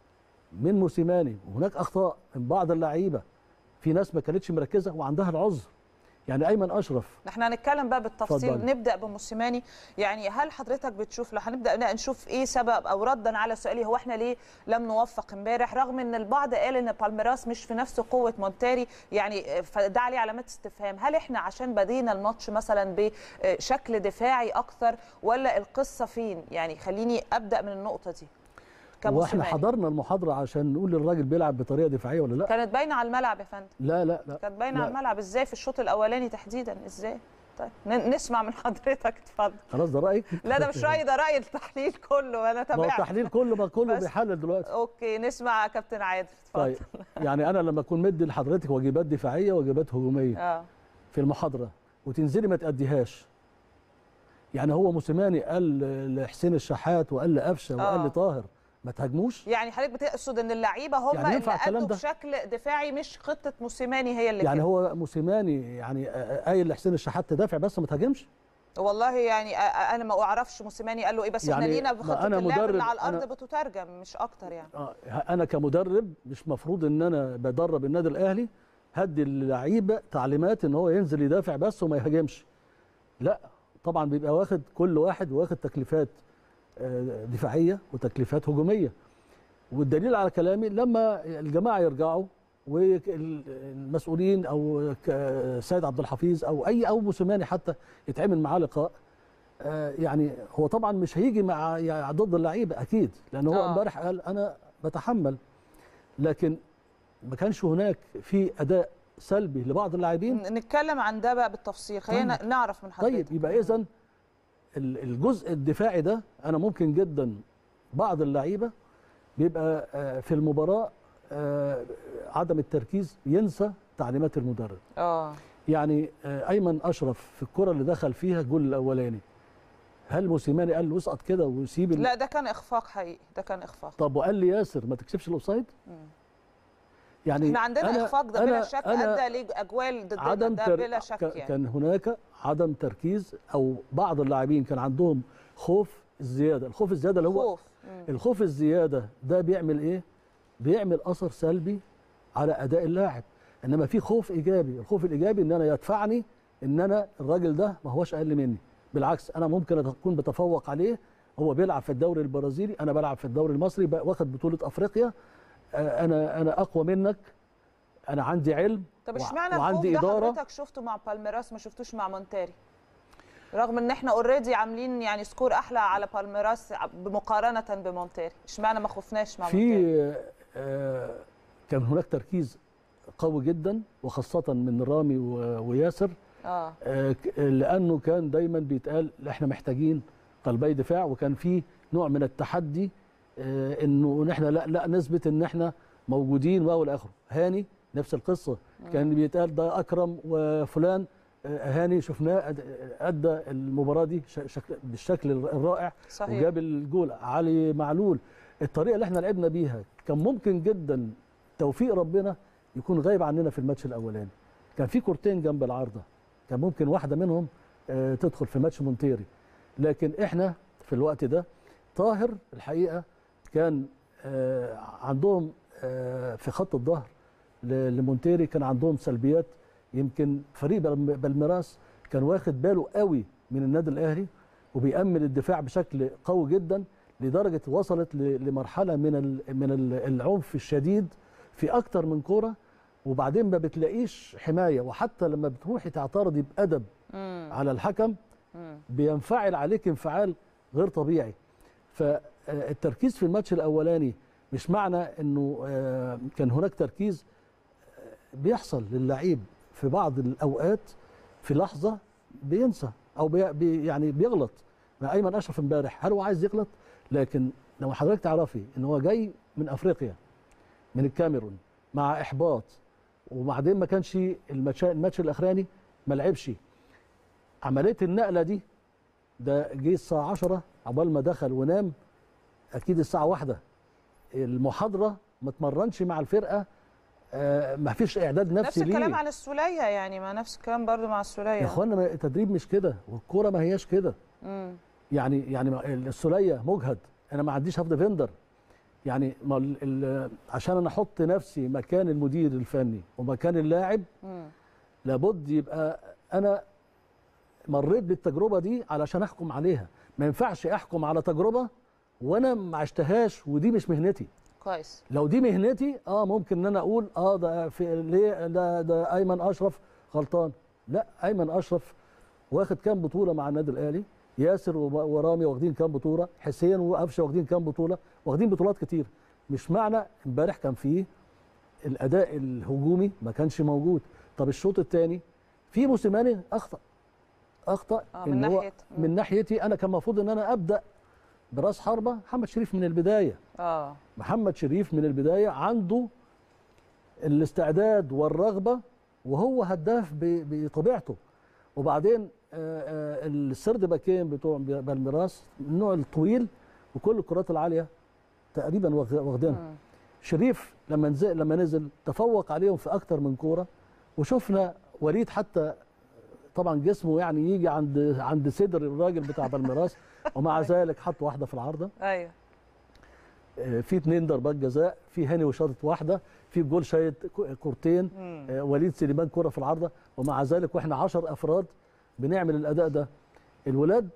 من موسيماني وهناك اخطاء من بعض اللعيبه في ناس ما كانتش مركزه وعندها العذر يعني ايمن اشرف احنا هنتكلم بقى بالتفصيل اتفضلي. نبدا بموسيماني يعني هل حضرتك بتشوف لو هنبدا نشوف ايه سبب او ردا على سؤالي هو احنا ليه لم نوفق امبارح رغم ان البعض قال ان بالميراس مش في نفس قوه مونتاري يعني فده عليه علامات استفهام هل احنا عشان بدينا الماتش مثلا بشكل دفاعي اكثر ولا القصه فين يعني خليني ابدا من النقطه دي واحنا كموسيماني حضرنا المحاضره عشان نقول للراجل بيلعب بطريقه دفاعيه ولا لا كانت باينه على الملعب يا فندم لا لا لا كانت باينه لا. على الملعب ازاي في الشوط الاولاني تحديدا ازاي طيب ن- نسمع من حضرتك اتفضل خلاص ده رايك لا ده مش رايي ده راي التحليل كله انا ما هو تابعت التحليل كله ما كله بس. بيحلل دلوقتي اوكي نسمع كابتن عادل اتفضل طيب يعني انا لما اكون مدي لحضرتك واجبات دفاعيه واجبات هجوميه اه في المحاضره وتنزلي ما تأديهاش يعني هو موسيماني قال لحسين الشحات وقال لقفشه وقال آه. لطاهر ما تهاجموش يعني حضرتك بتقصد ان اللعيبه هم يعني ينفع اللي الكلام ادوا ده؟ بشكل دفاعي مش خطه موسيماني هي اللي يعني كده. هو موسيماني يعني قايل لحسين الشحات تدافع بس ما تهاجمش والله يعني أ- أ- انا ما اعرفش موسيماني قال له ايه بس احنا يعني لينا ما بخطه أنا اللعب اللي مدرب، على الارض أنا- بتترجم مش اكتر يعني آه، انا كمدرب مش مفروض ان انا بدرب النادي الاهلي هدي اللعيبه تعليمات ان هو ينزل يدافع بس وما يهاجمش لا طبعا بيبقى واخد كل واحد واخد تكليفات آه، دفاعيه وتكليفات هجوميه والدليل على كلامي لما الجماعه يرجعوا والمسؤولين او ك- سيد عبد الحفيظ او اي او موسيماني حتى يتعمل معاه لقاء آه، يعني هو طبعا مش هيجي مع يعني ضد اللعيبه اكيد لان هو آه. امبارح قال انا بتحمل لكن ما كانش هناك في اداء سلبي لبعض اللاعبين ن- نتكلم عن ده بقى بالتفصيل خلينا نعرف من حضرتك طيب يبقى اذا الجزء الدفاعي ده انا ممكن جدا بعض اللعيبه بيبقى آه، في المباراه آه، عدم التركيز ينسى تعليمات المدرب اه يعني آه، ايمن اشرف في الكره اللي دخل فيها الجول الاولاني هل موسيماني قال له اسقط كده وسيب ال- لا ده كان اخفاق حقيقي ده كان اخفاق طب وقال لي ياسر ما تكسبش الاوفسايد مم. يعني احنا عندنا أنا- اخفاق ده بلا أنا- شك أنا ادى لاجوال ضدنا عدم ده تر... بلا شك ك- يعني كان هناك عدم تركيز او بعض اللاعبين كان عندهم خوف الزياده الخوف الزياده اللي هو خوف مم. الخوف الزياده ده بيعمل ايه بيعمل اثر سلبي على اداء اللاعب انما في خوف ايجابي الخوف الايجابي ان انا يدفعني ان انا الراجل ده ما هوش اقل مني بالعكس انا ممكن اكون بتفوق عليه هو بيلعب في الدوري البرازيلي انا بلعب في الدوري المصري بقى واخد بطوله افريقيا آه، انا انا اقوى منك انا عندي علم طب وع- اشمعنى الخوف وعندي ده اداره حضرتك شفته مع بالميراس ما شفتوش مع مونتاري رغم ان احنا اوريدي عاملين يعني سكور احلى على بالميراس مقارنه بمونتاري اشمعنى ما خفناش مع مونتاري في آه، كان هناك تركيز قوي جدا وخاصه من رامي و- وياسر اه آه، ك- لانه كان دايما بيتقال احنا محتاجين قلبي دفاع وكان في نوع من التحدي آه، انه ان احنا لا لا نثبت ان احنا موجودين و الى اخره هاني نفس القصه كان بيتقال ده اكرم وفلان آه، هاني شفناه أد- ادى المباراه دي ش- شكل بالشكل الرائع صحيح وجاب الجول علي معلول الطريقه اللي احنا لعبنا بيها كان ممكن جدا توفيق ربنا يكون غايب عننا في الماتش الاولاني كان في كورتين جنب العارضه كان ممكن واحده منهم آه، تدخل في ماتش مونتيري لكن احنا في الوقت ده طاهر الحقيقه كان آه، عندهم آه، في خط الظهر ل- لمونتيري كان عندهم سلبيات يمكن فريق بل- بالميراس كان واخد باله قوي من النادي الاهلي وبيأمن الدفاع بشكل قوي جدا لدرجه وصلت ل- لمرحله من ال- من ال- العنف الشديد في اكتر من كوره وبعدين ما بتلاقيش حمايه وحتى لما بتروحي تعترضي بادب مم. على الحكم مم. بينفعل عليك انفعال غير طبيعي فالتركيز في الماتش الاولاني مش معنى انه آه، كان هناك تركيز آه، بيحصل للعيب في بعض الاوقات في لحظه بينسى او بي بي- يعني بيغلط ما ايمن اشرف امبارح هل هو عايز يغلط لكن لو حضرتك تعرفي ان هو جاي من افريقيا من الكاميرون مع احباط وبعدين ما كانش الماتش الماتش الاخراني ما لعبش عمليه النقله دي ده جه الساعه 10 عقبال ما دخل ونام اكيد الساعه واحدة المحاضره ما اتمرنش مع الفرقه آه ما فيش اعداد نفس نفسي الكلام ليه عن السوليه يعني ما نفس الكلام برضو مع السوليه يا اخوانا ما- التدريب مش كده والكوره ما هياش كده مم. يعني يعني ما- السوليه مجهد انا ما عنديش هاف ديفندر يعني ما ال- ال- عشان انا احط نفسي مكان المدير الفني ومكان اللاعب مم. لابد يبقى انا مريت بالتجربه دي علشان احكم عليها ما ينفعش احكم على تجربه وانا ما عشتهاش ودي مش مهنتي كويس لو دي مهنتي اه ممكن ان انا اقول اه ده في ليه ده ده ايمن اشرف غلطان لا ايمن اشرف واخد كام بطوله مع النادي الاهلي ياسر وب- ورامي واخدين كام بطوله حسين وقفشه واخدين كام بطوله واخدين بطولات كتير مش معنى امبارح كان فيه الاداء الهجومي ما كانش موجود طب الشوط الثاني في موسيماني اخطا اخطا آه، من إن هو ناحية- من ناحيتي انا كان المفروض ان انا ابدا براس حربه محمد شريف من البدايه اه محمد شريف من البدايه عنده الاستعداد والرغبه وهو هداف ب- بطبيعته وبعدين آه، آه، السرد باكين بتوع بالميراس النوع الطويل وكل الكرات العاليه تقريبا واخ- واخدينها مم. شريف لما نزل لما نزل تفوق عليهم في اكتر من كوره وشفنا وليد حتى طبعا جسمه يعني يجي عند عند صدر الراجل بتاع بالميراس ومع ذلك حط واحده في العارضه ايوه آه، في اتنين ضربات جزاء في هاني وشاطت واحده في جول شايط ك- كورتين مم. آه، وليد سليمان كره في العارضه ومع ذلك واحنا 10 افراد بنعمل الاداء ده الولاد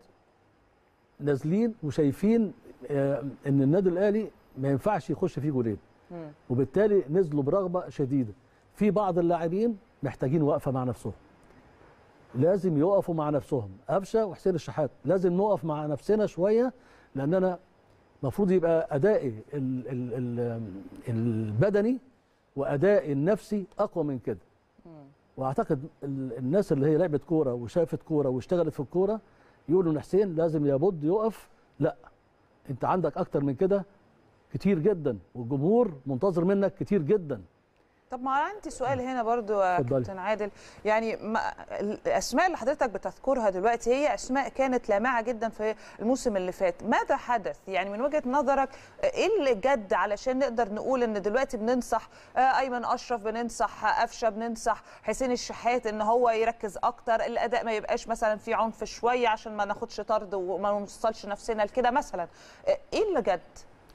نازلين وشايفين آه، ان النادي الاهلي ما ينفعش يخش فيه جولين مم. وبالتالي نزلوا برغبه شديده في بعض اللاعبين محتاجين وقفه مع نفسهم لازم يقفوا مع نفسهم قفشه وحسين الشحات لازم نقف مع نفسنا شويه لان انا المفروض يبقى ادائي ال ال ال البدني وادائي النفسي اقوى من كده مم. واعتقد ال- الناس اللي هي لعبت كوره وشافت كوره واشتغلت في الكوره يقولوا ان حسين لازم لابد يقف لا انت عندك اكتر من كده كتير جدا والجمهور منتظر منك كتير جدا طب ما عندي سؤال هنا برضو يا اتفضلي. كابتن عادل يعني ما الاسماء اللي حضرتك بتذكرها دلوقتي هي اسماء كانت لامعه جدا في الموسم اللي فات ماذا حدث يعني من وجهه نظرك ايه اللي جد علشان نقدر نقول ان دلوقتي بننصح آه، ايمن اشرف بننصح قفشه بننصح حسين الشحات ان هو يركز اكتر الاداء ما يبقاش مثلا في عنف شويه عشان ما ناخدش طرد وما نوصلش نفسنا لكده مثلا آه، ايه اللي جد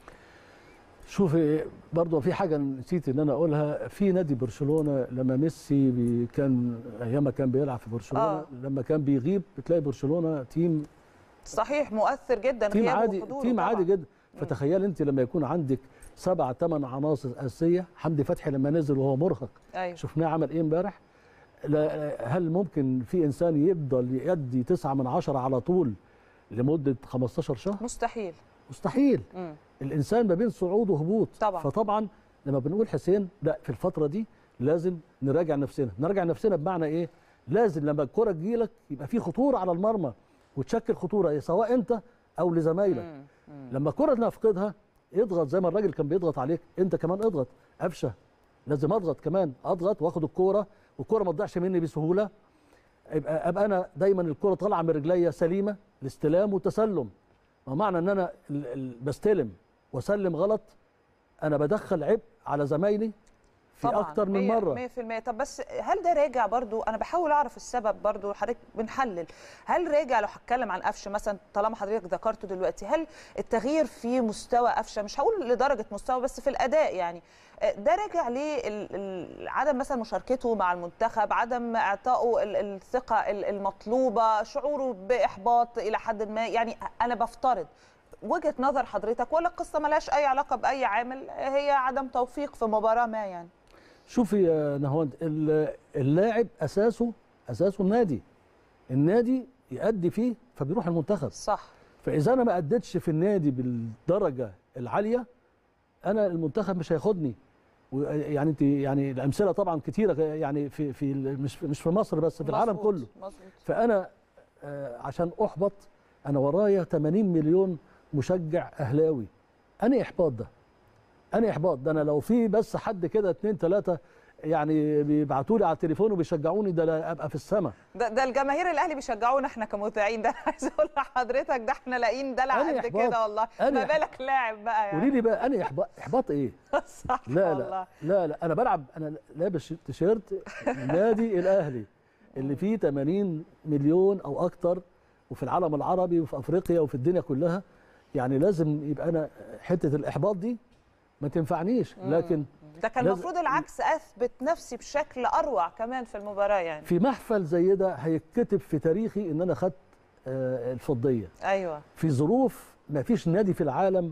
شوفي برضه في حاجه نسيت ان انا اقولها في نادي برشلونه لما ميسي بي- كان ايام ما كان بيلعب في برشلونه آه. لما كان بيغيب بتلاقي برشلونه تيم صحيح مؤثر جدا تيم غيابه عادي وحضوره تيم طبعاً. عادي جدا فتخيل انت لما يكون عندك سبع ثمان عناصر اساسيه حمدي فتحي لما نزل وهو مرهق ايوه شفناه عمل ايه امبارح لا- هل ممكن في انسان يفضل يدي تسعة من عشرة على طول لمده 15 شهر مستحيل مستحيل مم. الانسان ما بين صعود وهبوط طبعاً. فطبعا لما بنقول حسين لا في الفتره دي لازم نراجع نفسنا نراجع نفسنا بمعنى ايه لازم لما الكره تجيلك يبقى في خطوره على المرمى وتشكل خطوره سواء انت او لزمايلك مم. مم. لما الكره نفقدها اضغط زي ما الراجل كان بيضغط عليك انت كمان اضغط قفشه لازم اضغط كمان اضغط واخد الكوره والكوره ما تضيعش مني بسهوله يبقى ابقى انا دايما الكوره طالعه من رجليا سليمه الاستلام والتسلم ما معنى ان انا ال- ال- بستلم واسلم غلط انا بدخل عبء على زمايلي في طبعا اكتر من مره 100% طب بس هل ده راجع برضو انا بحاول اعرف السبب برضو حضرتك بنحلل هل راجع لو هتكلم عن قفشه مثلا طالما حضرتك ذكرته دلوقتي هل التغيير في مستوى قفشه مش هقول لدرجه مستوى بس في الاداء يعني آه، ده راجع لعدم مثلا مشاركته مع المنتخب عدم اعطائه ال- الثقه ال- المطلوبه شعوره باحباط الى حد ما يعني انا بفترض وجهه نظر حضرتك ولا القصه ملهاش اي علاقه باي عامل هي عدم توفيق في مباراه ما يعني شوفي يا نهواند ال- اللاعب اساسه اساسه النادي النادي يأدي فيه فبيروح المنتخب صح فاذا انا ما اديتش في النادي بالدرجه العاليه انا المنتخب مش هياخدني و- يعني انت يعني الامثله طبعا كتيره يعني في في ال- مش مش في مصر بس في العالم مظبوط، كله مظبوط فانا آه، عشان احبط انا ورايا 80 مليون مشجع اهلاوي اني احباط ده اني احباط ده انا لو في بس حد كده اتنين تلاته يعني بيبعتوا لي على التليفون وبيشجعوني ده لا ابقى في السما ده, ده الجماهير الاهلي بيشجعونا احنا كمذيعين ده أنا عايز اقول لحضرتك ده احنا لاقيين دلع أنا قد إحباط. كده والله أنا ما إحباط. بالك لاعب بقى قولي يعني لي بقى اني احباط احباط ايه صح لا والله لا لا لا انا بلعب انا لابس تيشيرت النادي الاهلي اللي فيه 80 مليون او اكتر وفي العالم العربي وفي افريقيا وفي الدنيا كلها يعني لازم يبقى انا حته الاحباط دي ما تنفعنيش لكن ده كان لازم- المفروض العكس اثبت نفسي بشكل اروع كمان في المباراه يعني في محفل زي ده هيتكتب في تاريخي ان انا خدت آه، الفضيه ايوه في ظروف ما فيش نادي في العالم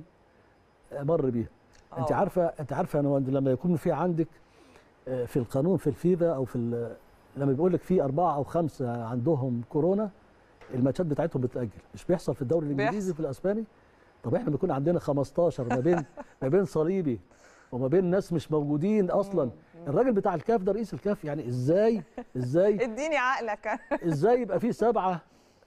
مر بيها انت آه. عارفه انت عارفه انا لما يكون في عندك آه، في القانون في الفيفا او في ال- لما بيقول لك في اربعه او خمسه عندهم كورونا الماتشات بتاعتهم بتتاجل مش بيحصل في الدوري الانجليزي بيحصل. في الاسباني طب احنا بيكون عندنا 15 ما بين ما بين صليبي وما بين ناس مش موجودين اصلا الراجل بتاع الكاف ده رئيس الكاف يعني ازاي ازاي اديني عقلك ازاي يبقى في سبعه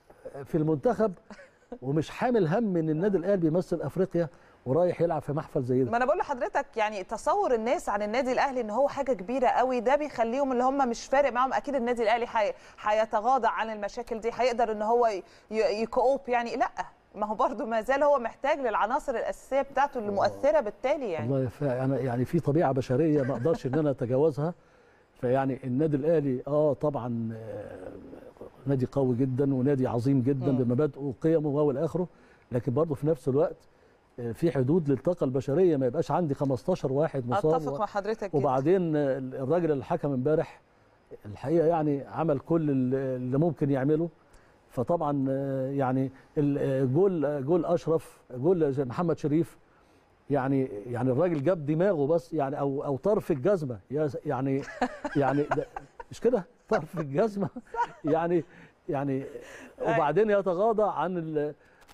في المنتخب ومش حامل هم ان النادي الاهلي بيمثل افريقيا ورايح يلعب في محفل زي ده ما انا بقول لحضرتك يعني تصور الناس عن النادي الاهلي ان هو حاجه كبيره قوي ده بيخليهم اللي هم مش فارق معاهم اكيد النادي الاهلي حي- هيتغاضى عن المشاكل دي هيقدر ان هو ي- ي- يكوب يعني لا ما هو برضه ما زال هو محتاج للعناصر الاساسيه بتاعته اللي مؤثره بالتالي يعني والله ف- انا يعني في طبيعه بشريه ما اقدرش ان انا اتجاوزها فيعني النادي الاهلي اه طبعا آه، نادي قوي جدا ونادي عظيم جدا مم. بمبادئه وقيمه والى اخره لكن برضه في نفس الوقت آه، في حدود للطاقه البشريه ما يبقاش عندي 15 واحد مصاب اتفق مع حضرتك جدا وبعدين الراجل اللي حكم امبارح الحقيقه يعني عمل كل اللي ممكن يعمله فطبعا آه، يعني ال- جول جول اشرف جول زي محمد شريف يعني يعني الراجل جاب دماغه بس يعني او او طرف الجزمه يا س- يعني يعني ده مش كده طرف الجزمه يعني يعني وبعدين يتغاضى عن ال-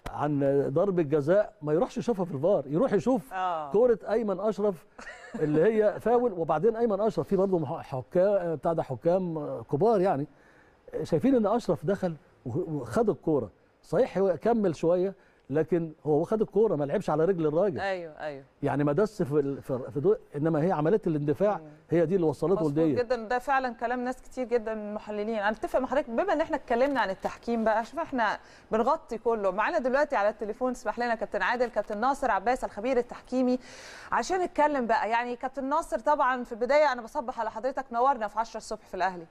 عن ضرب الجزاء ما يروحش يشوفها في الفار يروح يشوف اه كوره ايمن اشرف اللي هي فاول وبعدين ايمن اشرف في برضه مح- حكام بتاع ده حكام كبار يعني شايفين ان اشرف دخل وخد الكوره صحيح هو كمل شويه لكن هو خد الكوره ما لعبش على رجل الراجل ايوه ايوه يعني ما دس في ال- في في دو انما هي عمليه الاندفاع هي دي اللي وصلته مظبوط لدي جدا ده فعلا كلام ناس كتير جدا من المحللين انا اتفق مع حضرتك بما ان احنا اتكلمنا عن التحكيم بقى شوف احنا بنغطي كله معانا دلوقتي على التليفون اسمح لنا كابتن عادل كابتن ناصر عباس الخبير التحكيمي عشان نتكلم بقى يعني كابتن ناصر طبعا في البدايه انا بصبح على حضرتك نورنا في 10 الصبح في الاهلي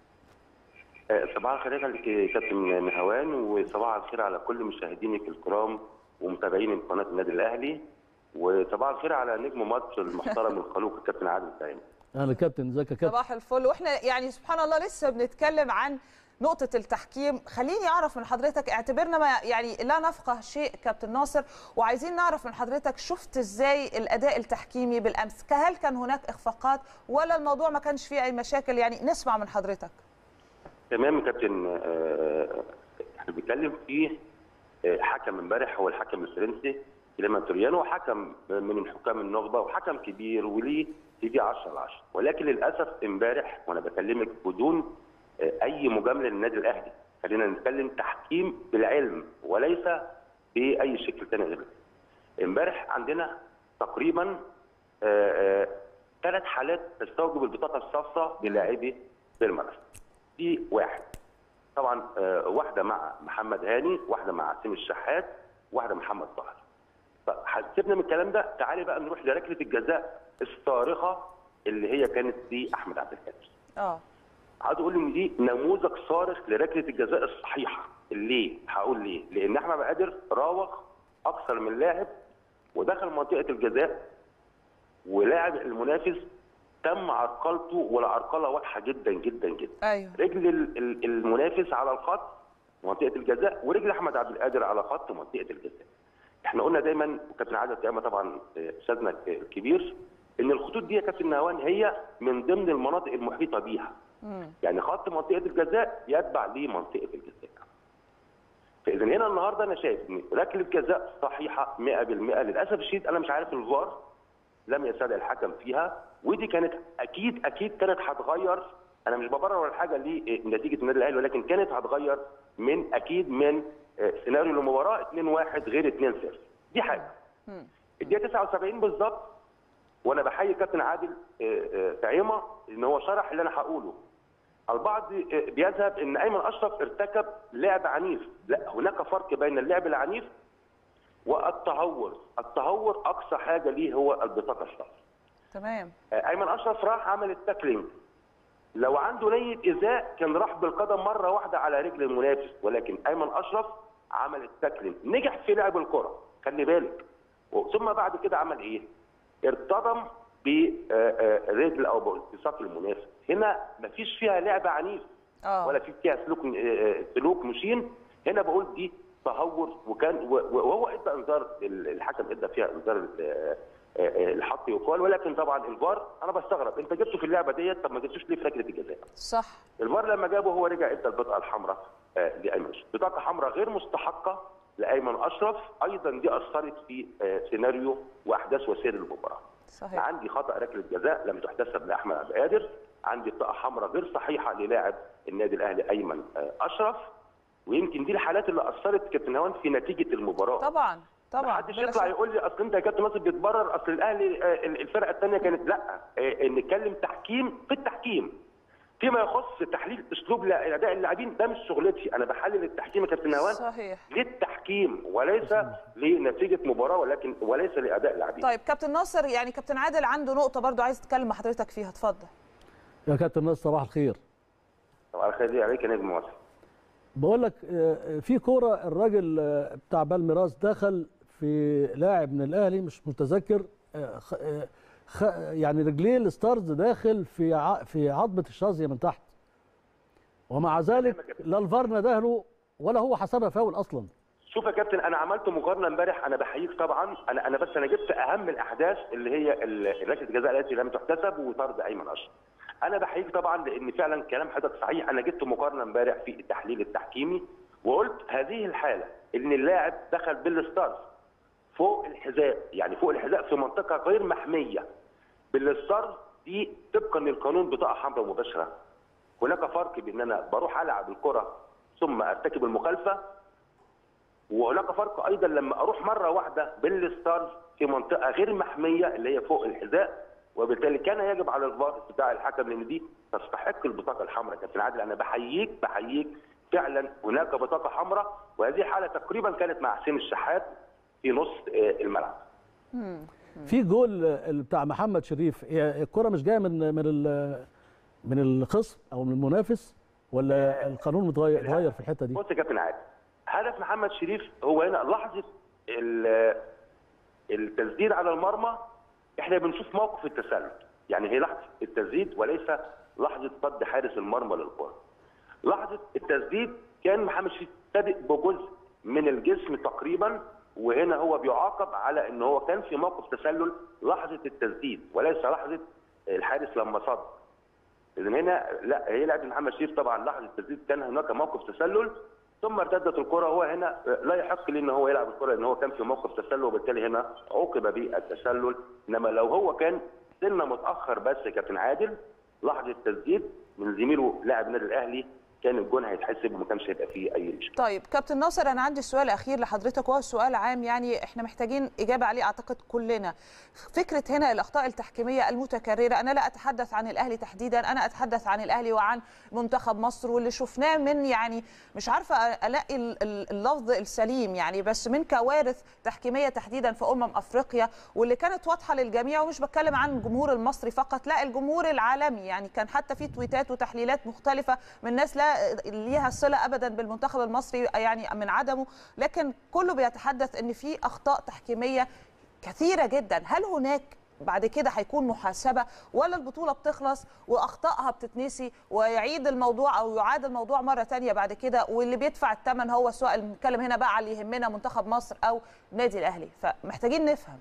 آه، صباح الخير عليك يا كابتن نهوان وصباح الخير على كل مشاهدينك الكرام ومتابعين قناه النادي الاهلي وصباح الخير على نجم مصر المحترم الخلوق الكابتن عادل سعيد انا كابتن ازيك يا كابتن صباح الفل واحنا يعني سبحان الله لسه بنتكلم عن نقطة التحكيم خليني أعرف من حضرتك اعتبرنا ما يعني لا نفقه شيء كابتن ناصر وعايزين نعرف من حضرتك شفت ازاي الأداء التحكيمي بالأمس هل كان هناك إخفاقات ولا الموضوع ما كانش فيه أي مشاكل يعني نسمع من حضرتك تمام يا كابتن آه، احنا بنتكلم في آه، حكم امبارح هو الحكم الفرنسي كليمان توريانو حكم من الحكام النخبه وحكم كبير وليه سي في 10 على 10 ولكن للاسف امبارح وانا بكلمك بدون آه، اي مجامله للنادي الاهلي خلينا نتكلم تحكيم بالعلم وليس باي شكل ثاني غير كده. امبارح عندنا تقريبا ثلاث حالات تستوجب البطاقه الصفراء للاعبي بيراميدز دي واحد طبعا آه، واحده مع محمد هاني واحده مع عاصم الشحات واحده محمد طاهر طب سيبنا من الكلام ده تعالي بقى نروح لركله الجزاء الصارخه اللي هي كانت دي احمد عبد القادر اه عايز اقول ان دي نموذج صارخ لركله الجزاء الصحيحه ليه؟ هقول ليه؟ لان احمد عبد القادر راوغ اكثر من لاعب ودخل منطقه الجزاء ولاعب المنافس تم عرقلته والعرقله واضحه جدا جدا جدا ايوه رجل ال- ال- المنافس على الخط منطقه الجزاء ورجل احمد عبد القادر على خط منطقه الجزاء. احنا قلنا دايما وكابتن عادل قيامه طبعا آه، استاذنا الكبير ان الخطوط دي يا كابتن نهوان هي من ضمن المناطق المحيطه بيها. مم. يعني خط منطقه الجزاء يتبع لمنطقه الجزاء. فاذا هنا النهارده انا شايف ان ركله جزاء صحيحه 100% للاسف الشديد انا مش عارف الفار لم يستدعي الحكم فيها ودي كانت اكيد اكيد كانت هتغير انا مش ببرر ولا حاجه لنتيجه النادي الاهلي ولكن كانت هتغير من اكيد من آه، سيناريو المباراه 2-1 غير 2-0 دي حاجه مم. الدقيقه 79 بالظبط وانا بحيي كابتن عادل آه، آه، طعيمه ان هو شرح اللي انا هقوله البعض آه، بيذهب ان ايمن اشرف ارتكب لعب عنيف لا هناك فرق بين اللعب العنيف والتهور التهور اقصى حاجه ليه هو البطاقه الصفراء تمام آه، ايمن اشرف راح عمل التاكلينج لو عنده نيه ايذاء كان راح بالقدم مره واحده على رجل المنافس ولكن ايمن اشرف عمل التاكلينج نجح في لعب الكره خلي بالك ثم بعد كده عمل ايه ارتضم برجل او بالتصاق المنافس هنا مفيش فيها لعب عنيف اه ولا في فيها سلوك آه، سلوك مشين هنا بقول دي تهور وكان و- و- وهو ادى انذار ال- الحكم ادى فيها انذار ال- آه، آه، الحق يقال ولكن طبعا الفار انا بستغرب انت جبته في اللعبه ديت طب ما جبتوش ليه في ركله الجزاء؟ صح الفار لما جابه هو رجع ادى البطاقه الحمراء آه، لايمن اشرف بطاقه حمراء غير مستحقه لايمن اشرف ايضا دي اثرت في آه، سيناريو واحداث وسير المباراه صحيح عندي خطا ركله جزاء لم تحتسب لاحمد عبد القادر عندي بطاقه حمراء غير صحيحه للاعب النادي الاهلي ايمن آه، اشرف ويمكن دي الحالات اللي اثرت كابتن نهوان في نتيجه المباراه طبعا طبعا محدش بلا يطلع شك. يقول لي اصل انت يا كابتن ناصر بتبرر اصل الاهلي آه، الفرقه الثانيه كانت لا آه، نتكلم تحكيم في التحكيم فيما يخص تحليل اسلوب لا- اداء اللاعبين ده مش شغلتي انا بحلل التحكيم يا كابتن نهوان صحيح للتحكيم وليس لنتيجه مباراه ولكن وليس لاداء اللاعبين طيب كابتن ناصر يعني كابتن عادل عنده نقطه برضو عايز تتكلم مع حضرتك فيها اتفضل يا كابتن ناصر صباح الخير طبعا خير عليك يا نجم مصر بقول لك آه، في كوره الراجل آه، بتاع بالميراس دخل في لاعب من الاهلي مش متذكر آه، خ- آه، خ- يعني رجليه الستارز داخل في ع- في عظمه الشظيه من تحت ومع ذلك لا الفار نده له ولا هو حسبها فاول اصلا شوف يا كابتن انا عملت مقارنه امبارح انا بحييك طبعا انا انا بس انا جبت اهم الاحداث اللي هي ال- ركله الجزاء التي لم تحتسب وطرد ايمن اشرف. انا بحييك طبعا لان فعلا كلام حضرتك صحيح انا جبت مقارنه امبارح في التحليل التحكيمي وقلت هذه الحاله ان اللاعب دخل بالستارز فوق الحذاء يعني فوق الحذاء في منطقه غير محميه بالستارز دي طبقا للقانون بطاقه حمراء مباشره هناك فرق بين ان انا بروح العب الكره ثم ارتكب المخالفه وهناك فرق ايضا لما اروح مره واحده بالستارز في منطقه غير محميه اللي هي فوق الحذاء وبالتالي كان يجب على الفار استدعاء الحكم لان دي تستحق البطاقه الحمراء كابتن عادل انا بحييك بحييك فعلا هناك بطاقه حمراء وهذه حاله تقريبا كانت مع حسين الشحات في نص آه، الملعب في جول آه، اللي بتاع محمد شريف هي الكره مش جايه من من ال- من الخصم او من المنافس ولا القانون متغير اتغير في الحته دي بص يا كابتن عادل هدف محمد شريف هو هنا لحظه ال- التسديد على المرمى احنا بنشوف موقف التسلل يعني هي لحظه التسديد وليس لحظه صد حارس المرمى للكره لحظه التسديد كان محمد شريف سابق بجزء من الجسم تقريبا وهنا هو بيعاقب على ان هو كان في موقف تسلل لحظه التسديد وليس لحظه الحارس لما صد اذا هنا لا هي لعبه محمد شريف طبعا لحظه التسديد كان هناك موقف تسلل ثم ارتدت الكره هو هنا لا يحق ليه ان هو يلعب الكره لان هو كان في موقف تسلل وبالتالي هنا عوقب بالتسلل انما لو هو كان سنه متاخر بس يا كابتن عادل لحظه تسديد من زميله لاعب النادي الاهلي كان الجون هيتحسب وما كانش هيبقى فيه اي مشكله طيب كابتن ناصر انا عندي سؤال اخير لحضرتك وهو سؤال عام يعني احنا محتاجين اجابه عليه اعتقد كلنا فكره هنا الاخطاء التحكيميه المتكرره انا لا اتحدث عن الاهلي تحديدا انا اتحدث عن الاهلي وعن منتخب مصر واللي شفناه من يعني مش عارفه الاقي ال- ال- اللفظ السليم يعني بس من كوارث تحكيميه تحديدا في امم افريقيا واللي كانت واضحه للجميع ومش بتكلم عن الجمهور المصري فقط لا الجمهور العالمي يعني كان حتى في تويتات وتحليلات مختلفه من ناس لا ليها صله ابدا بالمنتخب المصري يعني من عدمه لكن كله بيتحدث ان في اخطاء تحكيميه كثيره جدا هل هناك بعد كده هيكون محاسبه ولا البطوله بتخلص واخطائها بتتنسي ويعيد الموضوع او يعاد الموضوع مره تانية بعد كده واللي بيدفع الثمن هو سواء بنتكلم هنا بقى على اللي يهمنا منتخب مصر او نادي الاهلي فمحتاجين نفهم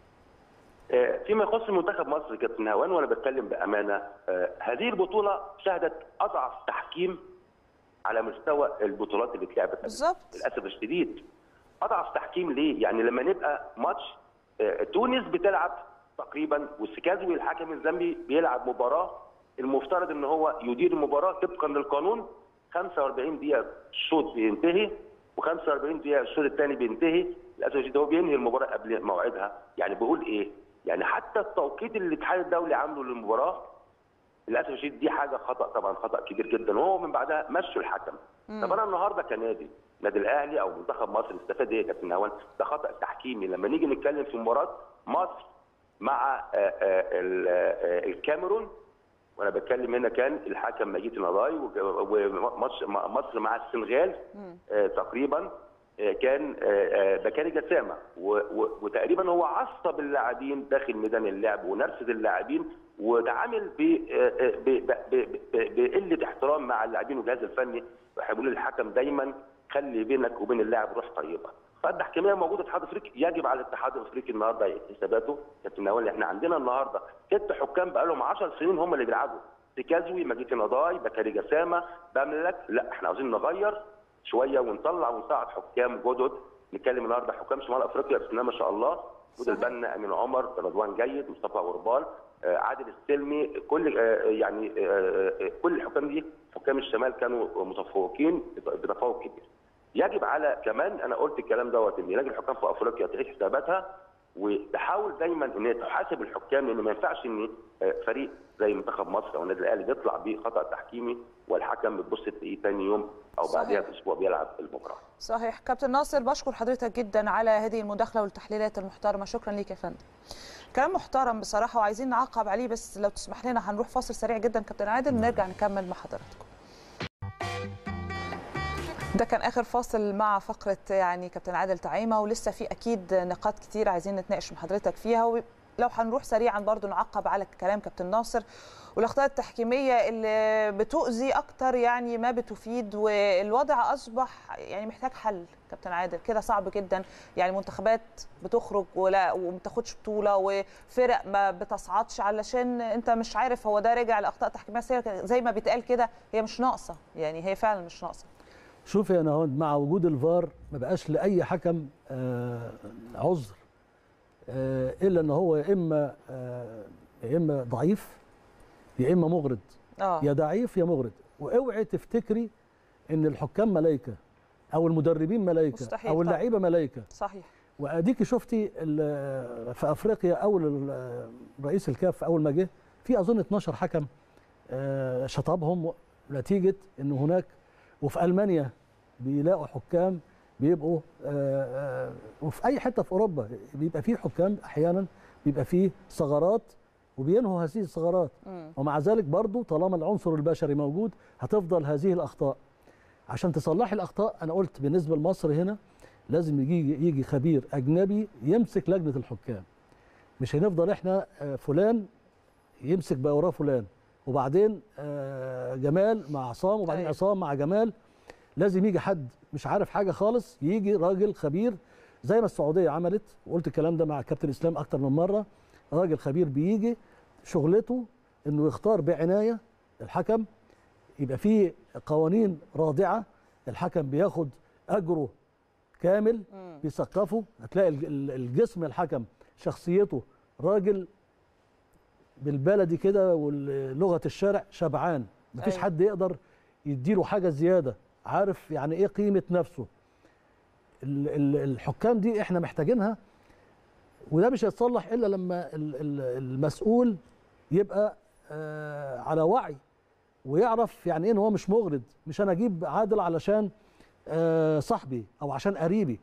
آه، فيما يخص منتخب مصر كابتن هوان وانا بتكلم بامانه آه، هذه البطوله شهدت اضعف تحكيم على مستوى البطولات اللي اتلعبت قبل. بالظبط للاسف الشديد اضعف تحكيم ليه؟ يعني لما نبقى ماتش آه، تونس بتلعب تقريبا والسكازوي الحكم الزامبي بيلعب مباراه المفترض ان هو يدير المباراه طبقا للقانون 45 دقيقه الشوط بينتهي و45 دقيقه الشوط الثاني بينتهي للاسف الشديد هو بينهي المباراه قبل موعدها يعني بيقول ايه؟ يعني حتى التوقيت اللي الاتحاد الدولي عامله للمباراه للاسف الشديد دي حاجه خطا طبعا خطا كبير جدا وهو من بعدها مشوا الحكم طب انا النهارده كنادي نادي الاهلي او منتخب مصر استفاد ايه يا كابتن هوان ده خطا تحكيمي لما نيجي نتكلم في مباراه مصر مع آه، آه، ال- آه، الكاميرون وانا بتكلم هنا كان الحكم مجيد النضاي ومصر مصر مع السنغال آه، تقريبا آه، كان آه، آه، بكاري جسامه و- و- وتقريبا هو عصب اللاعبين داخل ميدان اللعب ونرفز اللاعبين وتعامل ب- آه، آه، ب- ب- ب- ب- بقله احترام مع اللاعبين والجهاز الفني بيقولوا للحكم دايما خلي بينك وبين اللاعب روح طيبه فالتحكيميه موجوده في الاتحاد الافريقي يجب على الاتحاد الافريقي النهارده يعيد حساباته كابتن نوال احنا عندنا النهارده ست حكام بقى لهم 10 سنين هم اللي بيلعبوا سيكازوي مجيد نضاي بكاري جسامه بملك لا احنا عاوزين نغير شويه ونطلع ونصعد حكام جدد نتكلم النهارده حكام شمال افريقيا بسم الله ما شاء الله محمود البنا امين عمر رضوان جيد مصطفى غربال آه، عادل السلمي كل آه، يعني آه، آه، كل الحكام دي حكام الشمال كانوا متفوقين بتفوق كبير يجب على كمان انا قلت الكلام دوت ان لجنه الحكام في افريقيا تعيد حساباتها وتحاول دايما ان هي تحاسب الحكام لان ما ينفعش ان آه، فريق زي منتخب مصر او النادي الاهلي بيطلع بخطا تحكيمي والحكم بتبص تلاقيه ثاني يوم او صحيح. بعدها باسبوع بيلعب المباراه. صحيح كابتن ناصر بشكر حضرتك جدا على هذه المداخله والتحليلات المحترمه شكرا ليك يا فندم كلام محترم بصراحه وعايزين نعقب عليه بس لو تسمح لنا هنروح فاصل سريع جدا كابتن عادل ونرجع نكمل مع حضراتكم ده كان اخر فاصل مع فقره يعني كابتن عادل تعيمه ولسه في اكيد نقاط كتير عايزين نتناقش مع حضرتك فيها ولو هنروح سريعا برضو نعقب على كلام كابتن ناصر والاخطاء التحكيميه اللي بتؤذي اكتر يعني ما بتفيد والوضع اصبح يعني محتاج حل كابتن عادل كده صعب جدا يعني منتخبات بتخرج ولا وما بتاخدش بطوله وفرق ما بتصعدش علشان انت مش عارف هو ده راجع لاخطاء تحكيميه سيئة زي ما بيتقال كده هي مش ناقصه يعني هي فعلا مش ناقصه شوف يا نهاوند مع وجود الفار ما بقاش لاي حكم آه، عذر آه، الا ان هو يا اما آه، يا اما ضعيف يا اما مغرض اه يا ضعيف يا مغرض واوعي تفتكري ان الحكام ملائكه او المدربين ملائكه مستحيل او طبعاً. اللعيبه ملائكه صحيح واديكي شفتي ال- في افريقيا اول ال- رئيس الكاف اول ما جه في اظن 12 حكم آه، شطبهم نتيجه ان هناك وفي المانيا بيلاقوا حكام بيبقوا آه، آه، وفي اي حته في اوروبا بيبقى فيه حكام احيانا بيبقى فيه ثغرات وبينهوا هذه الثغرات مم. ومع ذلك برضو طالما العنصر البشري موجود هتفضل هذه الاخطاء عشان تصلحي الاخطاء انا قلت بالنسبه لمصر هنا لازم يجي يجي خبير اجنبي يمسك لجنه الحكام مش هنفضل احنا آه، فلان يمسك بقى وراه فلان وبعدين آه، جمال مع عصام وبعدين أيوة. عصام مع جمال لازم يجي حد مش عارف حاجه خالص يجي راجل خبير زي ما السعوديه عملت وقلت الكلام ده مع كابتن اسلام اكتر من مره راجل خبير بيجي شغلته انه يختار بعنايه الحكم يبقى فيه قوانين رادعه الحكم بياخد اجره كامل مم. بيثقفه هتلاقي ال- ال- الجسم الحكم شخصيته راجل بالبلدي كده ولغه الشارع شبعان مفيش أيوة. حد يقدر يديله حاجه زياده عارف يعني ايه قيمه نفسه ال- ال- الحكام دي احنا محتاجينها وده مش هيتصلح الا لما ال- ال- المسؤول يبقى آه، على وعي ويعرف يعني ايه ان هو مش مغرض مش انا اجيب عادل علشان آه، صاحبي او عشان قريبي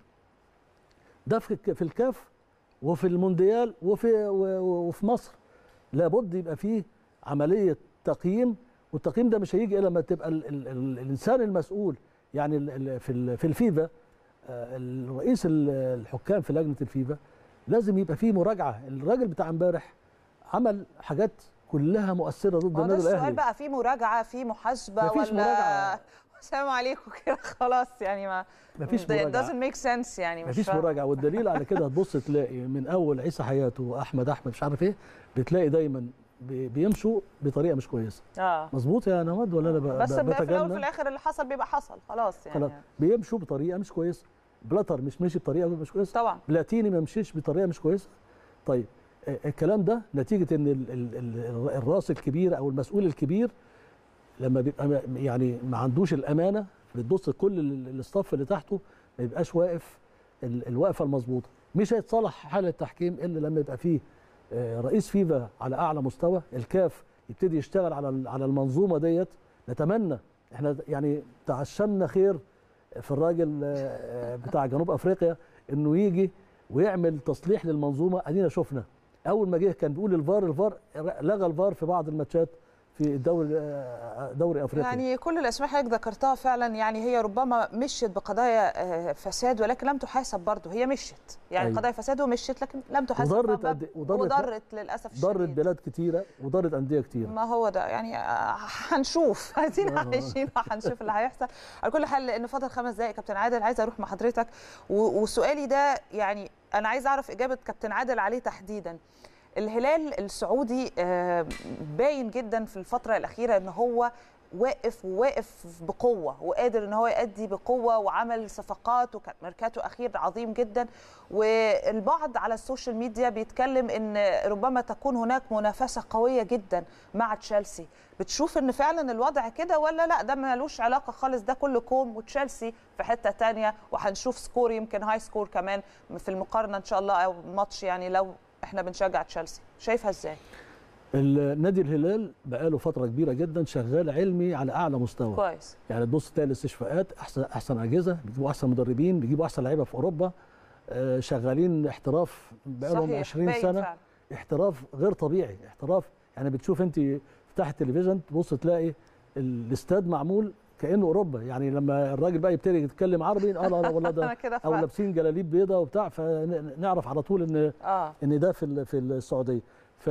ده في الك- في الكاف وفي المونديال وفي و- و- وفي مصر لابد يبقى فيه عمليه تقييم والتقييم ده مش هيجي الا لما تبقى ال ال ال الانسان المسؤول يعني ال ال في ال في الفيفا آه، الرئيس ال- الحكام في لجنه الفيفا لازم يبقى فيه مراجعه الراجل بتاع امبارح عمل حاجات كلها مؤثره ضد ما هو ده النادي السؤال الاهلي بقى في مراجعه في محاسبه مفيش ولا مراجعة. السلام عليكم كده خلاص يعني ما مفيش it مراجعه doesn't make sense يعني مش مفيش فاهمة. مراجعه والدليل على كده هتبص تلاقي من اول عيسى حياته واحمد احمد مش عارف ايه بتلاقي دايما بي- بيمشوا بطريقه مش كويسه اه مظبوط يا نمد ولا انا ب- بس ب- بقى في الاول وفي بتجنن الاخر اللي حصل بيبقى حصل خلاص يعني خلاص بيمشوا بطريقه مش كويسه بلاتر مش مشي بطريقه مش كويسه طبعا بلاتيني ما مشيش بطريقه مش كويسه طيب آه، الكلام ده نتيجه ان ال- ال- ال- الراس الكبير او المسؤول الكبير لما بيبقى م- يعني ما عندوش الامانه بتبص كل ال- الاستاف اللي تحته ما يبقاش واقف ال- الوقفه المظبوطه مش هيتصلح حال التحكيم الا لما يبقى فيه آه، رئيس فيفا على اعلى مستوى الكاف يبتدي يشتغل على ال- على المنظومه ديت نتمنى احنا يعني تعشمنا خير في الراجل آه، بتاع جنوب افريقيا انه يجي ويعمل تصليح للمنظومه ادينا شفنا اول ما جه كان بيقول الفار الفار لغى الفار في بعض الماتشات في الدوري آه، دوري افريقيا يعني كل الاسماء حضرتك ذكرتها فعلا يعني هي ربما مشيت بقضايا آه، فساد ولكن لم تحاسب برضه هي مشيت يعني أيوة. قضايا فساد ومشيت لكن لم تحاسب وضرت فما- قد- وضرت- وضرت للاسف ضرت الشديد. بلاد كتيره وضرت انديه كتيره ما هو ده يعني آه، هنشوف ادينا آه. عايشين وهنشوف اللي هيحصل على كل حال لان فاضل خمس دقائق كابتن عادل عايزه اروح مع حضرتك و- وسؤالي ده يعني انا عايزه اعرف اجابه كابتن عادل عليه تحديدا الهلال السعودي آه، باين جدا في الفتره الاخيره ان هو واقف وواقف بقوه وقادر ان هو يؤدي بقوه وعمل صفقات وكان ميركاتو اخير عظيم جدا والبعض على السوشيال ميديا بيتكلم ان ربما تكون هناك منافسه قويه جدا مع تشيلسي بتشوف ان فعلا الوضع كده ولا لا ده ملوش علاقه خالص ده كله كوم وتشيلسي في حته تانية وهنشوف سكور يمكن هاي سكور كمان في المقارنه ان شاء الله او ماتش يعني لو احنا بنشجع تشيلسي شايفها ازاي النادي الهلال بقاله فتره كبيره جدا شغال علمي على اعلى مستوى كويس يعني تبص تلاقي الاستشفاءات احسن احسن اجهزه بيجيبوا احسن مدربين بيجيبوا احسن لعيبه في اوروبا آه، شغالين احتراف بقالهم صحيح، 20 باين سنه فعلا. احتراف غير طبيعي احتراف يعني بتشوف انت تفتح التلفزيون تبص تلاقي الاستاد معمول كانه اوروبا يعني لما الراجل بقى يبتدي يتكلم عربي اه لا لا والله ده أنا كده او فعلا. لابسين جلاليب بيضه وبتاع فنعرف على طول ان اه ان ده في ال- في السعوديه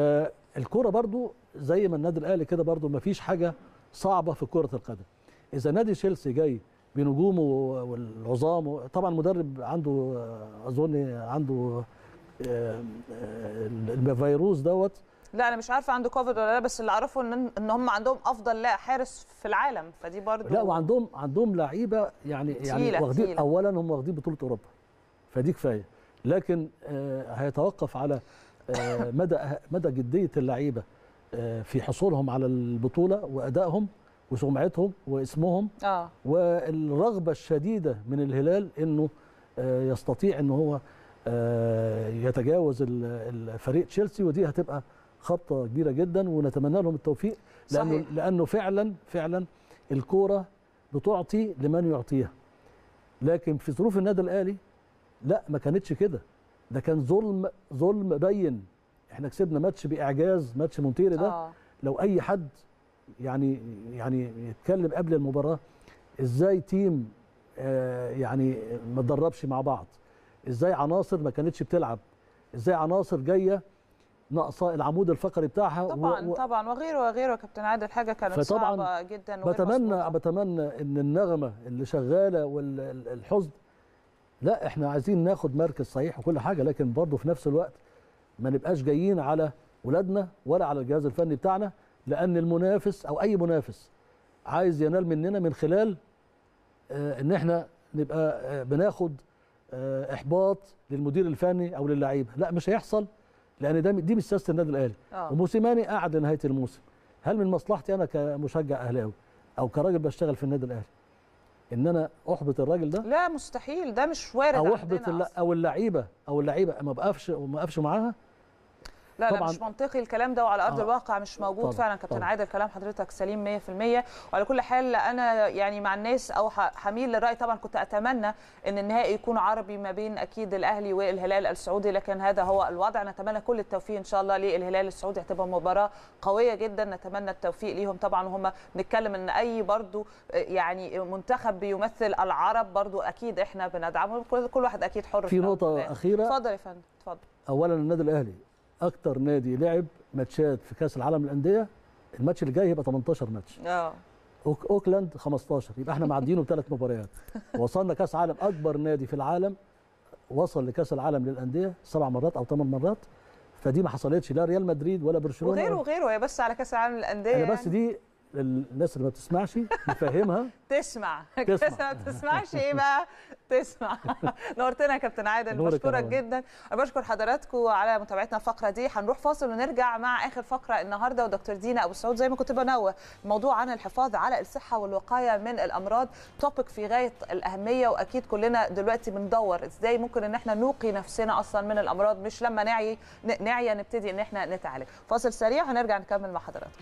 فالكوره برضو زي ما النادي الاهلي كده برضو ما فيش حاجه صعبه في كره القدم اذا نادي تشيلسي جاي بنجومه والعظام طبعا المدرب عنده آه، اظن عنده آه، آه، الفيروس دوت لا انا مش عارفه عنده كوفيد ولا لا بس اللي اعرفه ان ان هم عندهم افضل لا حارس في العالم فدي برضو لا وعندهم عندهم لعيبه يعني يعني تقيلة- واخدين تقيلة. اولا هم واخدين بطوله اوروبا فدي كفايه لكن آه، هيتوقف على آه، مدى مدى جديه اللعيبه آه، في حصولهم على البطوله وادائهم وسمعتهم واسمهم اه والرغبه الشديده من الهلال انه آه، يستطيع ان هو آه، يتجاوز ال- الفريق تشيلسي ودي هتبقى خطه كبيره جدا ونتمنى لهم التوفيق لانه صحيح. لانه فعلا فعلا الكوره بتعطي لمن يعطيها لكن في ظروف النادي الاهلي لا ما كانتش كده ده كان ظلم ظلم بين احنا كسبنا ماتش باعجاز ماتش مونتيري ده اه لو اي حد يعني يعني يتكلم قبل المباراه ازاي تيم آه، يعني ما تدربش مع بعض ازاي عناصر ما كانتش بتلعب ازاي عناصر جايه ناقصه العمود الفقري بتاعها و- طبعا و- طبعا وغيره وغيره يا كابتن عادل حاجه كانت فطبعاً صعبه جدا وغير بتمنى مظبوطة. بتمنى ان النغمه اللي شغاله والحزن لا احنا عايزين ناخد مركز صحيح وكل حاجه لكن برضه في نفس الوقت ما نبقاش جايين على ولادنا ولا على الجهاز الفني بتاعنا لان المنافس او اي منافس عايز ينال مننا من خلال آه، ان احنا نبقى آه، بناخد آه، احباط للمدير الفني او للعيبه لا مش هيحصل لان ده دي مش سياسه النادي الاهلي اه وموسيماني قعد لنهايه الموسم هل من مصلحتي انا كمشجع اهلاوي او كراجل بشتغل في النادي الاهلي ان انا احبط الراجل ده لا مستحيل ده مش وارد او عندنا احبط الل- أصلاً. او اللعيبه او اللعيبه ما بقفش وما اقفش معاها لا لا طبعاً. مش منطقي الكلام ده وعلى ارض آه. الواقع مش موجود طبعاً، فعلا كابتن طبعاً. عادل كلام حضرتك سليم 100% وعلى كل حال انا يعني مع الناس او ح- حميل للراي طبعا كنت اتمنى ان النهائي يكون عربي ما بين اكيد الاهلي والهلال السعودي لكن هذا هو الوضع نتمنى كل التوفيق ان شاء الله للهلال السعودي هتبقى مباراه قويه جدا نتمنى التوفيق ليهم طبعا وهم بنتكلم ان اي برضو يعني منتخب بيمثل العرب برضو اكيد احنا بندعمه كل كل واحد اكيد حر في الأول نقطة والآخر. أخيرة. اتفضل يا فندم اتفضل اولا النادي الاهلي اكتر نادي لعب ماتشات في كاس العالم للانديه الماتش اللي جاي هيبقى 18 ماتش اه أوك اوكلاند 15 يبقى احنا معديينه بثلاث مباريات وصلنا كاس عالم اكبر نادي في العالم وصل لكاس العالم للانديه سبع مرات او ثمان مرات فدي ما حصلتش لا ريال مدريد ولا برشلونه وغيره وغيره هي بس على كاس العالم للانديه انا بس يعني. دي الناس اللي ما بتسمعش نفهمها تسمع تسمع. بس ما تسمعش ايه بقى تسمع نورتنا يا كابتن عادل نورك يا بشكرك روان. جدا انا بشكر حضراتكم على متابعتنا الفقره دي هنروح فاصل ونرجع مع اخر فقره النهارده ودكتور دينا ابو سعود زي ما كنت بنوه موضوع عن الحفاظ على الصحه والوقايه من الامراض توبيك في غايه الاهميه واكيد كلنا دلوقتي بندور ازاي ممكن ان احنا نوقي نفسنا اصلا من الامراض مش لما نعي نعيا نبتدي ان احنا نتعالج فاصل سريع هنرجع نكمل مع حضراتكم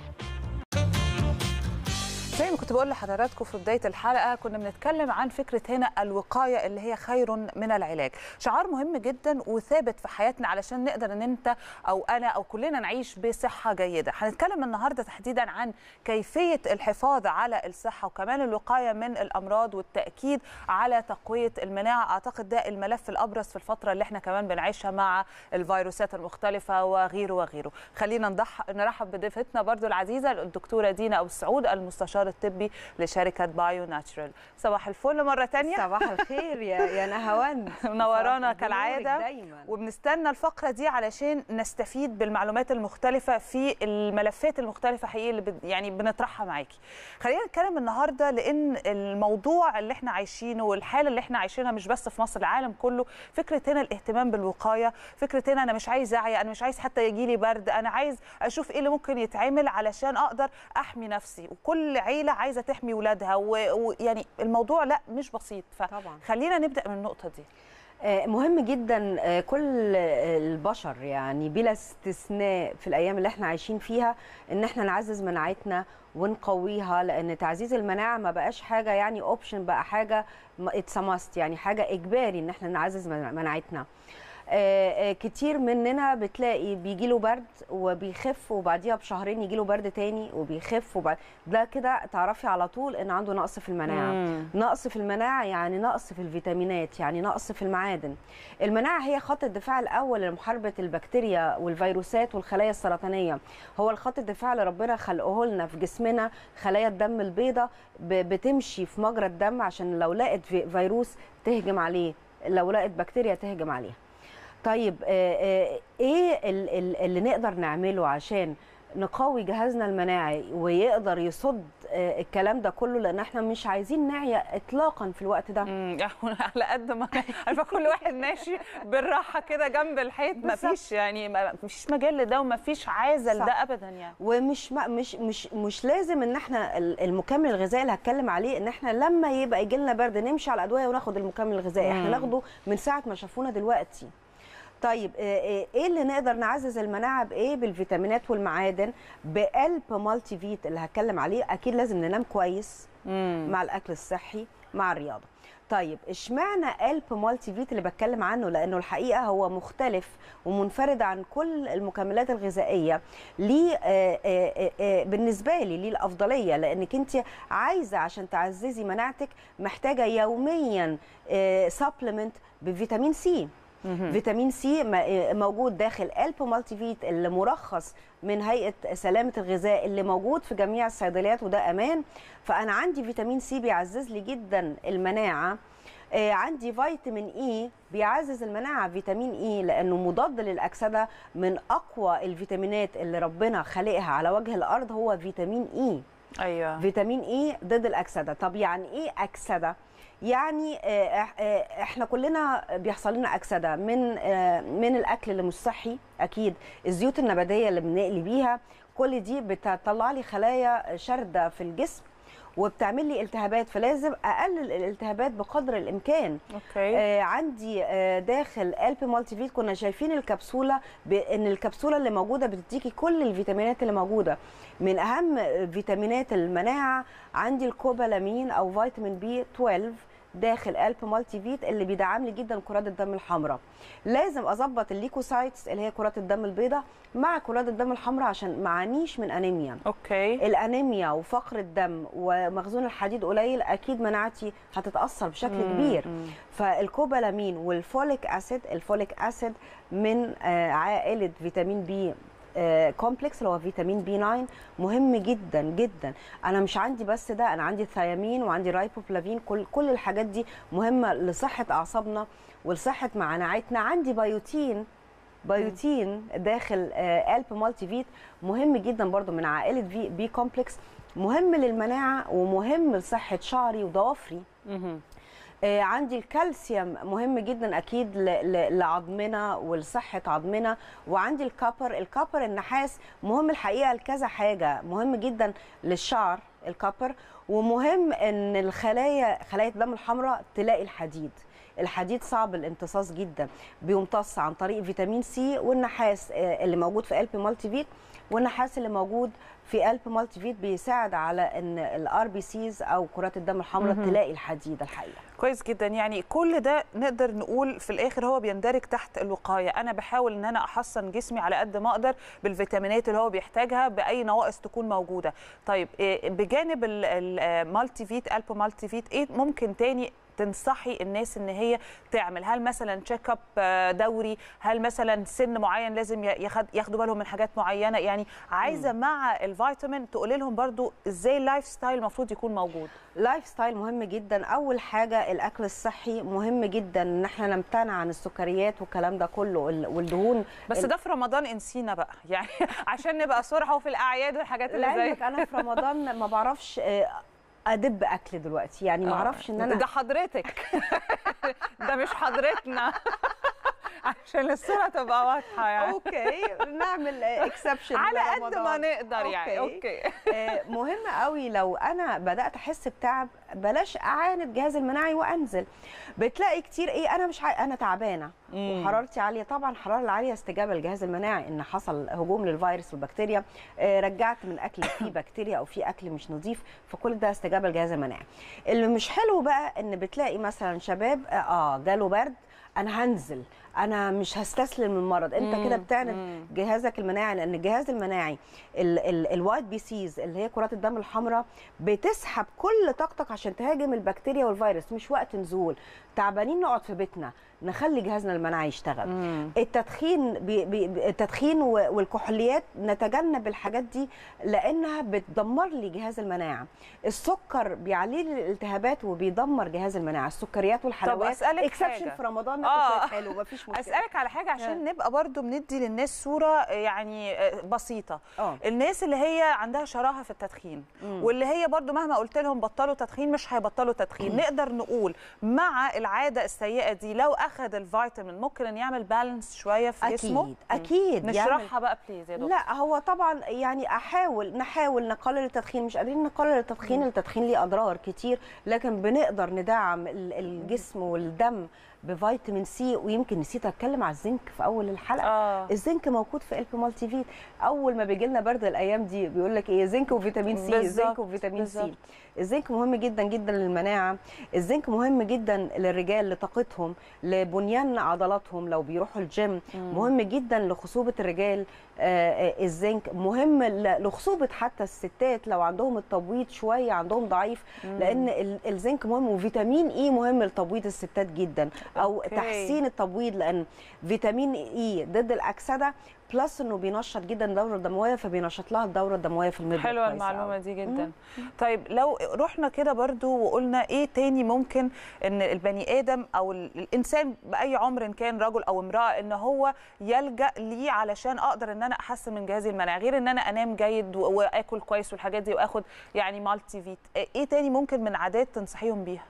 زي ما كنت بقول لحضراتكم في بدايه الحلقه كنا بنتكلم عن فكره هنا الوقايه اللي هي خير من العلاج شعار مهم جدا وثابت في حياتنا علشان نقدر ان انت او انا او كلنا نعيش بصحه جيده هنتكلم النهارده تحديدا عن كيفيه الحفاظ على الصحه وكمان الوقايه من الامراض والتاكيد على تقويه المناعه اعتقد ده الملف الابرز في الفتره اللي احنا كمان بنعيشها مع الفيروسات المختلفه وغيره وغيره خلينا نضح نرحب بضيفتنا برضو العزيزه الدكتوره دينا ابو السعود المستشار الطبي لشركه بايو ناتشرال صباح الفل مره تانية صباح الخير يا يا نهاوند منورانا صباح كالعاده نورك دايما وبنستنى الفقره دي علشان نستفيد بالمعلومات المختلفه في الملفات المختلفه حقيقي اللي بن- يعني بنطرحها معاكي خلينا نتكلم النهارده لان الموضوع اللي احنا عايشينه والحاله اللي احنا عايشينها مش بس في مصر العالم كله فكره هنا الاهتمام بالوقايه فكره هنا انا مش عايز اعيا انا مش عايز حتى يجي لي برد انا عايز اشوف ايه اللي ممكن يتعمل علشان اقدر احمي نفسي وكل عيله عايزه تحمي ولادها ويعني الموضوع لا مش بسيط طبعا فخلينا نبدا من النقطه دي آه، مهم جدا آه، كل آه، البشر يعني بلا استثناء في الايام اللي احنا عايشين فيها ان احنا نعزز مناعتنا ونقويها لان تعزيز المناعه ما بقاش حاجه يعني اوبشن بقى حاجه اتس ماست يعني حاجه اجباري ان احنا نعزز من- مناعتنا آه، آه، كتير مننا بتلاقي بيجي له برد وبيخف وبعديها بشهرين يجي له برد تاني وبيخف وبعد ده كده تعرفي على طول ان عنده نقص في المناعه مم. نقص في المناعه يعني نقص في الفيتامينات يعني نقص في المعادن المناعه هي خط الدفاع الاول لمحاربه البكتيريا والفيروسات والخلايا السرطانيه هو الخط الدفاع اللي ربنا خلقه لنا في جسمنا خلايا الدم البيضاء ب- بتمشي في مجرى الدم عشان لو لقت في- فيروس تهجم عليه لو لقت بكتيريا تهجم عليها طيب آه، آه، ايه ال- ال- اللي نقدر نعمله عشان نقوي جهازنا المناعي ويقدر يصد آه، الكلام ده كله لان احنا مش عايزين نعيا اطلاقا في الوقت ده مم، يعني على قد ما عارفه كل واحد ماشي بالراحه كده جنب الحيط ما بالظبط. فيش يعني ما فيش مجال لده وما فيش عازل صح. ده ابدا يعني ومش ما مش مش مش لازم ان احنا ال- المكمل الغذائي اللي هتكلم عليه ان احنا لما يبقى يجي لنا برد نمشي على الادويه وناخد المكمل الغذائي احنا مم. ناخده من ساعه ما شافونا دلوقتي طيب آه، آه، ايه اللي نقدر نعزز المناعه بايه بالفيتامينات والمعادن بقلب مالتي فيت اللي هتكلم عليه اكيد لازم ننام كويس مع الاكل الصحي مع الرياضه طيب اشمعنى قلب مالتي فيت اللي بتكلم عنه لانه الحقيقه هو مختلف ومنفرد عن كل المكملات الغذائيه ليه آه، آه، آه، بالنسبه لي ليه الافضليه لانك انت عايزه عشان تعززي مناعتك محتاجه يوميا سبلمنت بفيتامين سي فيتامين سي م- موجود داخل الب مالتي فيت اللي مرخص من هيئه سلامه الغذاء اللي موجود في جميع الصيدليات وده امان فانا عندي فيتامين سي بيعزز لي جدا المناعه آه، عندي فيتامين اي بيعزز المناعه فيتامين اي لانه مضاد للاكسده من اقوى الفيتامينات اللي ربنا خلقها على وجه الارض هو فيتامين اي ايوه فيتامين اي ضد الاكسده طب يعني ايه اكسده يعني آه، إح- آه، احنا كلنا بيحصل لنا اكسده من آه، من الاكل اللي مش صحي اكيد الزيوت النباتيه اللي بنقلي بيها كل دي بتطلع لي خلايا شارده في الجسم وبتعمل لي التهابات فلازم اقلل الالتهابات بقدر الامكان اوكي آه عندي آه داخل الب مالتي فيت كنا شايفين الكبسوله بان الكبسوله اللي موجوده بتديكي كل الفيتامينات اللي موجوده من اهم فيتامينات المناعه عندي الكوبالامين او فيتامين بي 12 داخل الب مالتي فيت اللي بيدعم لي جدا كرات الدم الحمراء لازم اظبط الليكوسايتس اللي هي كرات الدم البيضاء مع كرات الدم الحمراء عشان ما اعانيش من انيميا اوكي الانيميا وفقر الدم ومخزون الحديد قليل اكيد مناعتي هتتاثر بشكل كبير فالكوبالامين والفوليك اسيد الفوليك اسيد من آه، عائله فيتامين بي آه، كومبلكس اللي هو فيتامين بي 9 مهم جدا جدا انا مش عندي بس ده انا عندي ثيامين وعندي رايبوفلافين كل كل الحاجات دي مهمه لصحه اعصابنا ولصحه مناعتنا عندي بايوتين بايوتين داخل آه، الب مالتي فيت مهم جدا برضو من عائله في بي كومبلكس مهم للمناعه ومهم لصحه شعري وضوافري مهم. آه، عندي الكالسيوم مهم جدا اكيد ل- ل- لعظمنا ولصحه عظمنا وعندي الكابر الكابر النحاس مهم الحقيقه لكذا حاجه مهم جدا للشعر الكابر ومهم ان الخلايا خلايا الدم الحمراء تلاقي الحديد الحديد صعب الامتصاص جدا بيمتص عن طريق فيتامين سي والنحاس آه، اللي موجود في الب مالتي فيت والنحاس اللي موجود في الب مالتي فيت بيساعد على ان الار بي سيز او كرات الدم الحمراء تلاقي الحديد الحقيقه كويس جدا يعني كل ده نقدر نقول في الاخر هو بيندرج تحت الوقايه انا بحاول ان انا احصن جسمي على قد ما اقدر بالفيتامينات اللي هو بيحتاجها باي نواقص تكون موجوده طيب إيه بجانب المالتي فيت البو مالتي فيت ايه ممكن تاني تنصحي الناس ان هي تعمل هل مثلا تشيك اب دوري هل مثلا سن معين لازم ياخد ياخدوا بالهم من حاجات معينه يعني عايزه مع الفيتامين تقولي لهم برضو ازاي اللايف ستايل المفروض يكون موجود لايف ستايل مهم جدا اول حاجه الاكل الصحي مهم جدا ان احنا نمتنع عن السكريات والكلام ده كله وال- والدهون بس ال- ده في رمضان انسينا بقى يعني عشان نبقى صراحه وفي الاعياد والحاجات اللي زي لعلمك انا في رمضان ما بعرفش آه، ادب اكل دلوقتي يعني ما آه. اعرفش ان انا ده حضرتك ده مش حضرتنا عشان الصوره تبقى واضحه يعني اوكي نعمل اكسبشن على قد ما نقدر يعني اوكي آه، مهم قوي لو انا بدات احس بتعب بلاش اعاند الجهاز المناعي وانزل بتلاقي كتير ايه انا مش ع... انا تعبانه مم. وحرارتي عاليه طبعا الحراره العاليه استجابه للجهاز المناعي ان حصل هجوم للفيروس والبكتيريا آه، رجعت من اكل فيه بكتيريا او فيه اكل مش نظيف فكل ده استجابه للجهاز المناعي اللي مش حلو بقى ان بتلاقي مثلا شباب اه آه، جاله برد انا هنزل انا مش هستسلم للمرض انت كده بتعند جهازك المناعي لان الجهاز المناعي الوايت بي سيز اللي هي كرات الدم الحمراء بتسحب كل طاقتك عشان تهاجم البكتيريا والفيروس مش وقت نزول تعبانين نقعد في بيتنا نخلي جهازنا المناعي يشتغل التدخين بي بي التدخين و- والكحوليات نتجنب الحاجات دي لانها بتدمر لي جهاز المناعه السكر بيعلي لي الالتهابات وبيدمر جهاز المناعه السكريات والحلويات أسألك اكسبشن حاجة. في رمضان آه. ناكل شوية حلو مفيش مشكله اسالك على حاجه عشان نبقى برضو بندي للناس صوره يعني آه، بسيطه اه الناس اللي هي عندها شراهه في التدخين واللي هي برضو مهما قلت لهم بطلوا تدخين مش هيبطلوا تدخين نقدر نقول مع العاده السيئه دي لو اخذ الفيتامين ممكن ان يعمل بالانس شويه في جسمه اكيد اكيد يعمل- نشرحها بقى بليز يا دكتور لا هو طبعا يعني احاول نحاول نقلل التدخين مش قادرين نقلل التدخين التدخين ليه اضرار كتير لكن بنقدر ندعم ال- الجسم والدم بفيتامين سي ويمكن نسيت اتكلم على الزنك في اول الحلقه اه الزنك موجود في الب مالتي فيت اول ما بيجي لنا برد الايام دي بيقول لك ايه زنك وفيتامين سي بالظبط، زنك وفيتامين سي بالظبط. الزنك مهم جدا جدا للمناعه الزنك مهم جدا للرجال لطاقتهم لبنيان عضلاتهم لو بيروحوا الجيم مهم جدا لخصوبه الرجال آه، آه، الزنك مهم ل- لخصوبه حتى الستات لو عندهم التبويض شويه عندهم ضعيف لان ال- الزنك مهم وفيتامين اي مهم لتبويض الستات جدا او أوكي. تحسين التبويض لان فيتامين اي ضد الاكسده بلس انه بينشط جدا الدوره الدمويه فبينشط لها الدوره الدمويه في المبيض حلوه كويس المعلومه أوي. دي جدا طيب لو رحنا كده برضو وقلنا ايه تاني ممكن ان البني ادم او ال- الانسان باي عمر كان رجل او امراه ان هو يلجا ليه علشان اقدر ان انا احسن من جهازي المناعي غير ان انا انام جيد و- واكل كويس والحاجات دي واخد يعني مالتي فيت ايه تاني ممكن من عادات تنصحيهم بيها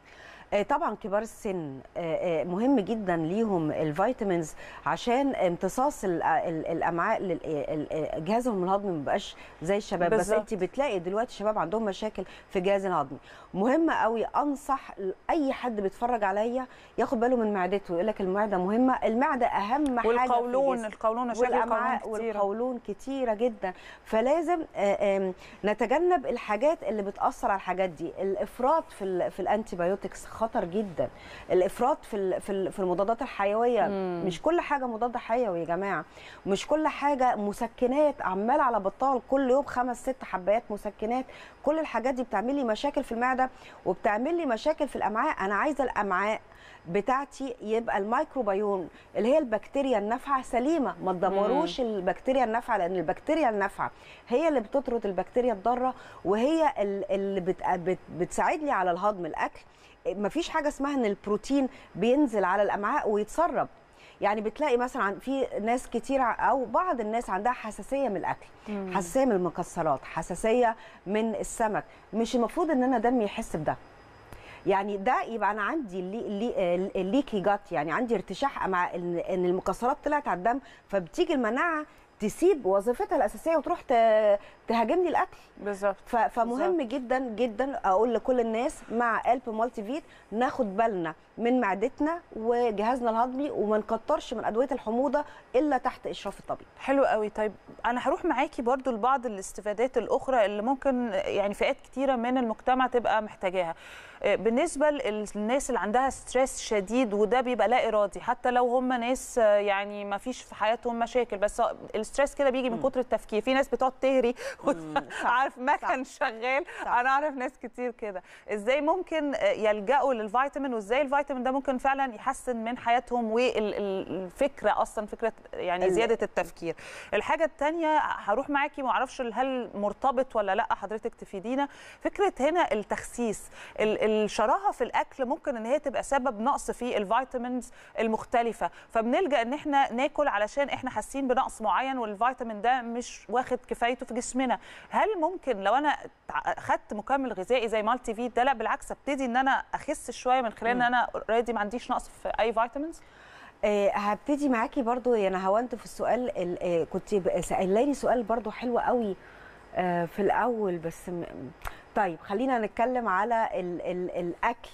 آه، طبعا كبار السن آه، آه، مهم جدا ليهم الفيتامينز عشان امتصاص ال- ال- الامعاء لل- ال- ال- جهازهم الهضمي ما بقاش زي الشباب بس بالظبط. انت بتلاقي دلوقتي الشباب عندهم مشاكل في الجهاز الهضمي مهم قوي انصح اي حد بيتفرج عليا ياخد باله من معدته يقول لك المعده مهمه المعده اهم حاجه في والقولون الجسم. القولون مشاكل والامعاء القولون كتيرة. والقولون كتيره جدا فلازم آه، آم، نتجنب الحاجات اللي بتاثر على الحاجات دي الافراط في ال في الانتيبيوتكس خطر جدا الافراط في ال في ال في المضادات الحيويه مش كل حاجه مضاد حيوي يا جماعه مش كل حاجه مسكنات عمال على بطال كل يوم خمس ست حبايات مسكنات كل الحاجات دي بتعمل لي مشاكل في المعده وبتعمل لي مشاكل في الامعاء انا عايزه الامعاء بتاعتي يبقى الميكروبيوم اللي هي البكتيريا النافعه سليمه ما تدمروش البكتيريا النافعه لان البكتيريا النافعه هي اللي بتطرد البكتيريا الضاره وهي ال- اللي بت بت بتساعد لي على الهضم الاكل مفيش حاجه اسمها ان البروتين بينزل على الامعاء ويتسرب يعني بتلاقي مثلا عن- في ناس كتير ع- او بعض الناس عندها حساسيه من الاكل حساسيه من المكسرات حساسيه من السمك مش المفروض ان انا دمي يحس بده يعني ده يبقى انا عندي اللي اللي الليكي جات يعني عندي ارتشاح مع ان إن المكسرات طلعت على الدم فبتيجي المناعه تسيب وظيفتها الاساسيه وتروح ت- تهاجمني الاكل بالظبط ف- فمهم جدا جدا اقول لكل الناس مع الب مالتي فيت ناخد بالنا من معدتنا وجهازنا الهضمي وما نكترش من ادويه الحموضه الا تحت اشراف الطبيب حلو قوي طيب انا هروح معاكي برضو لبعض الاستفادات الاخرى اللي ممكن يعني فئات كتيره من المجتمع تبقى محتاجاها آه، بالنسبه للناس اللي عندها ستريس شديد وده بيبقى لا ارادي حتى لو هم ناس آه، يعني ما فيش في حياتهم مشاكل بس الستريس كده بيجي من كتر التفكير في ناس بتقعد تهري عارف مكن شغال انا اعرف ناس كتير كده ازاي ممكن آه، يلجأوا للفيتامين وازاي الفيتامين ده ممكن فعلا يحسن من حياتهم والفكره اصلا فكره يعني ال- زياده التفكير الحاجه الثانيه هروح معاكي ما اعرفش هل مرتبط ولا لا حضرتك تفيدينا فكره هنا التخسيس ال- الشراهه في الاكل ممكن ان هي تبقى سبب نقص في الفيتامينز المختلفه فبنلجا ان احنا ناكل علشان احنا حاسين بنقص معين والفيتامين ده مش واخد كفايته في جسمنا هل ممكن لو انا تع- خدت مكمل غذائي زي مالتي فيت ده لا بالعكس ابتدي ان انا اخس شويه من خلال ان انا اوريدي ما عنديش نقص في اي فيتامينز آه، هبتدي معاكي برضو انا هونت في السؤال ال- آه، كنت ب- سألاني سؤال برضو حلو قوي آه، في الاول بس م... طيب خلينا نتكلم على ال ال الاكل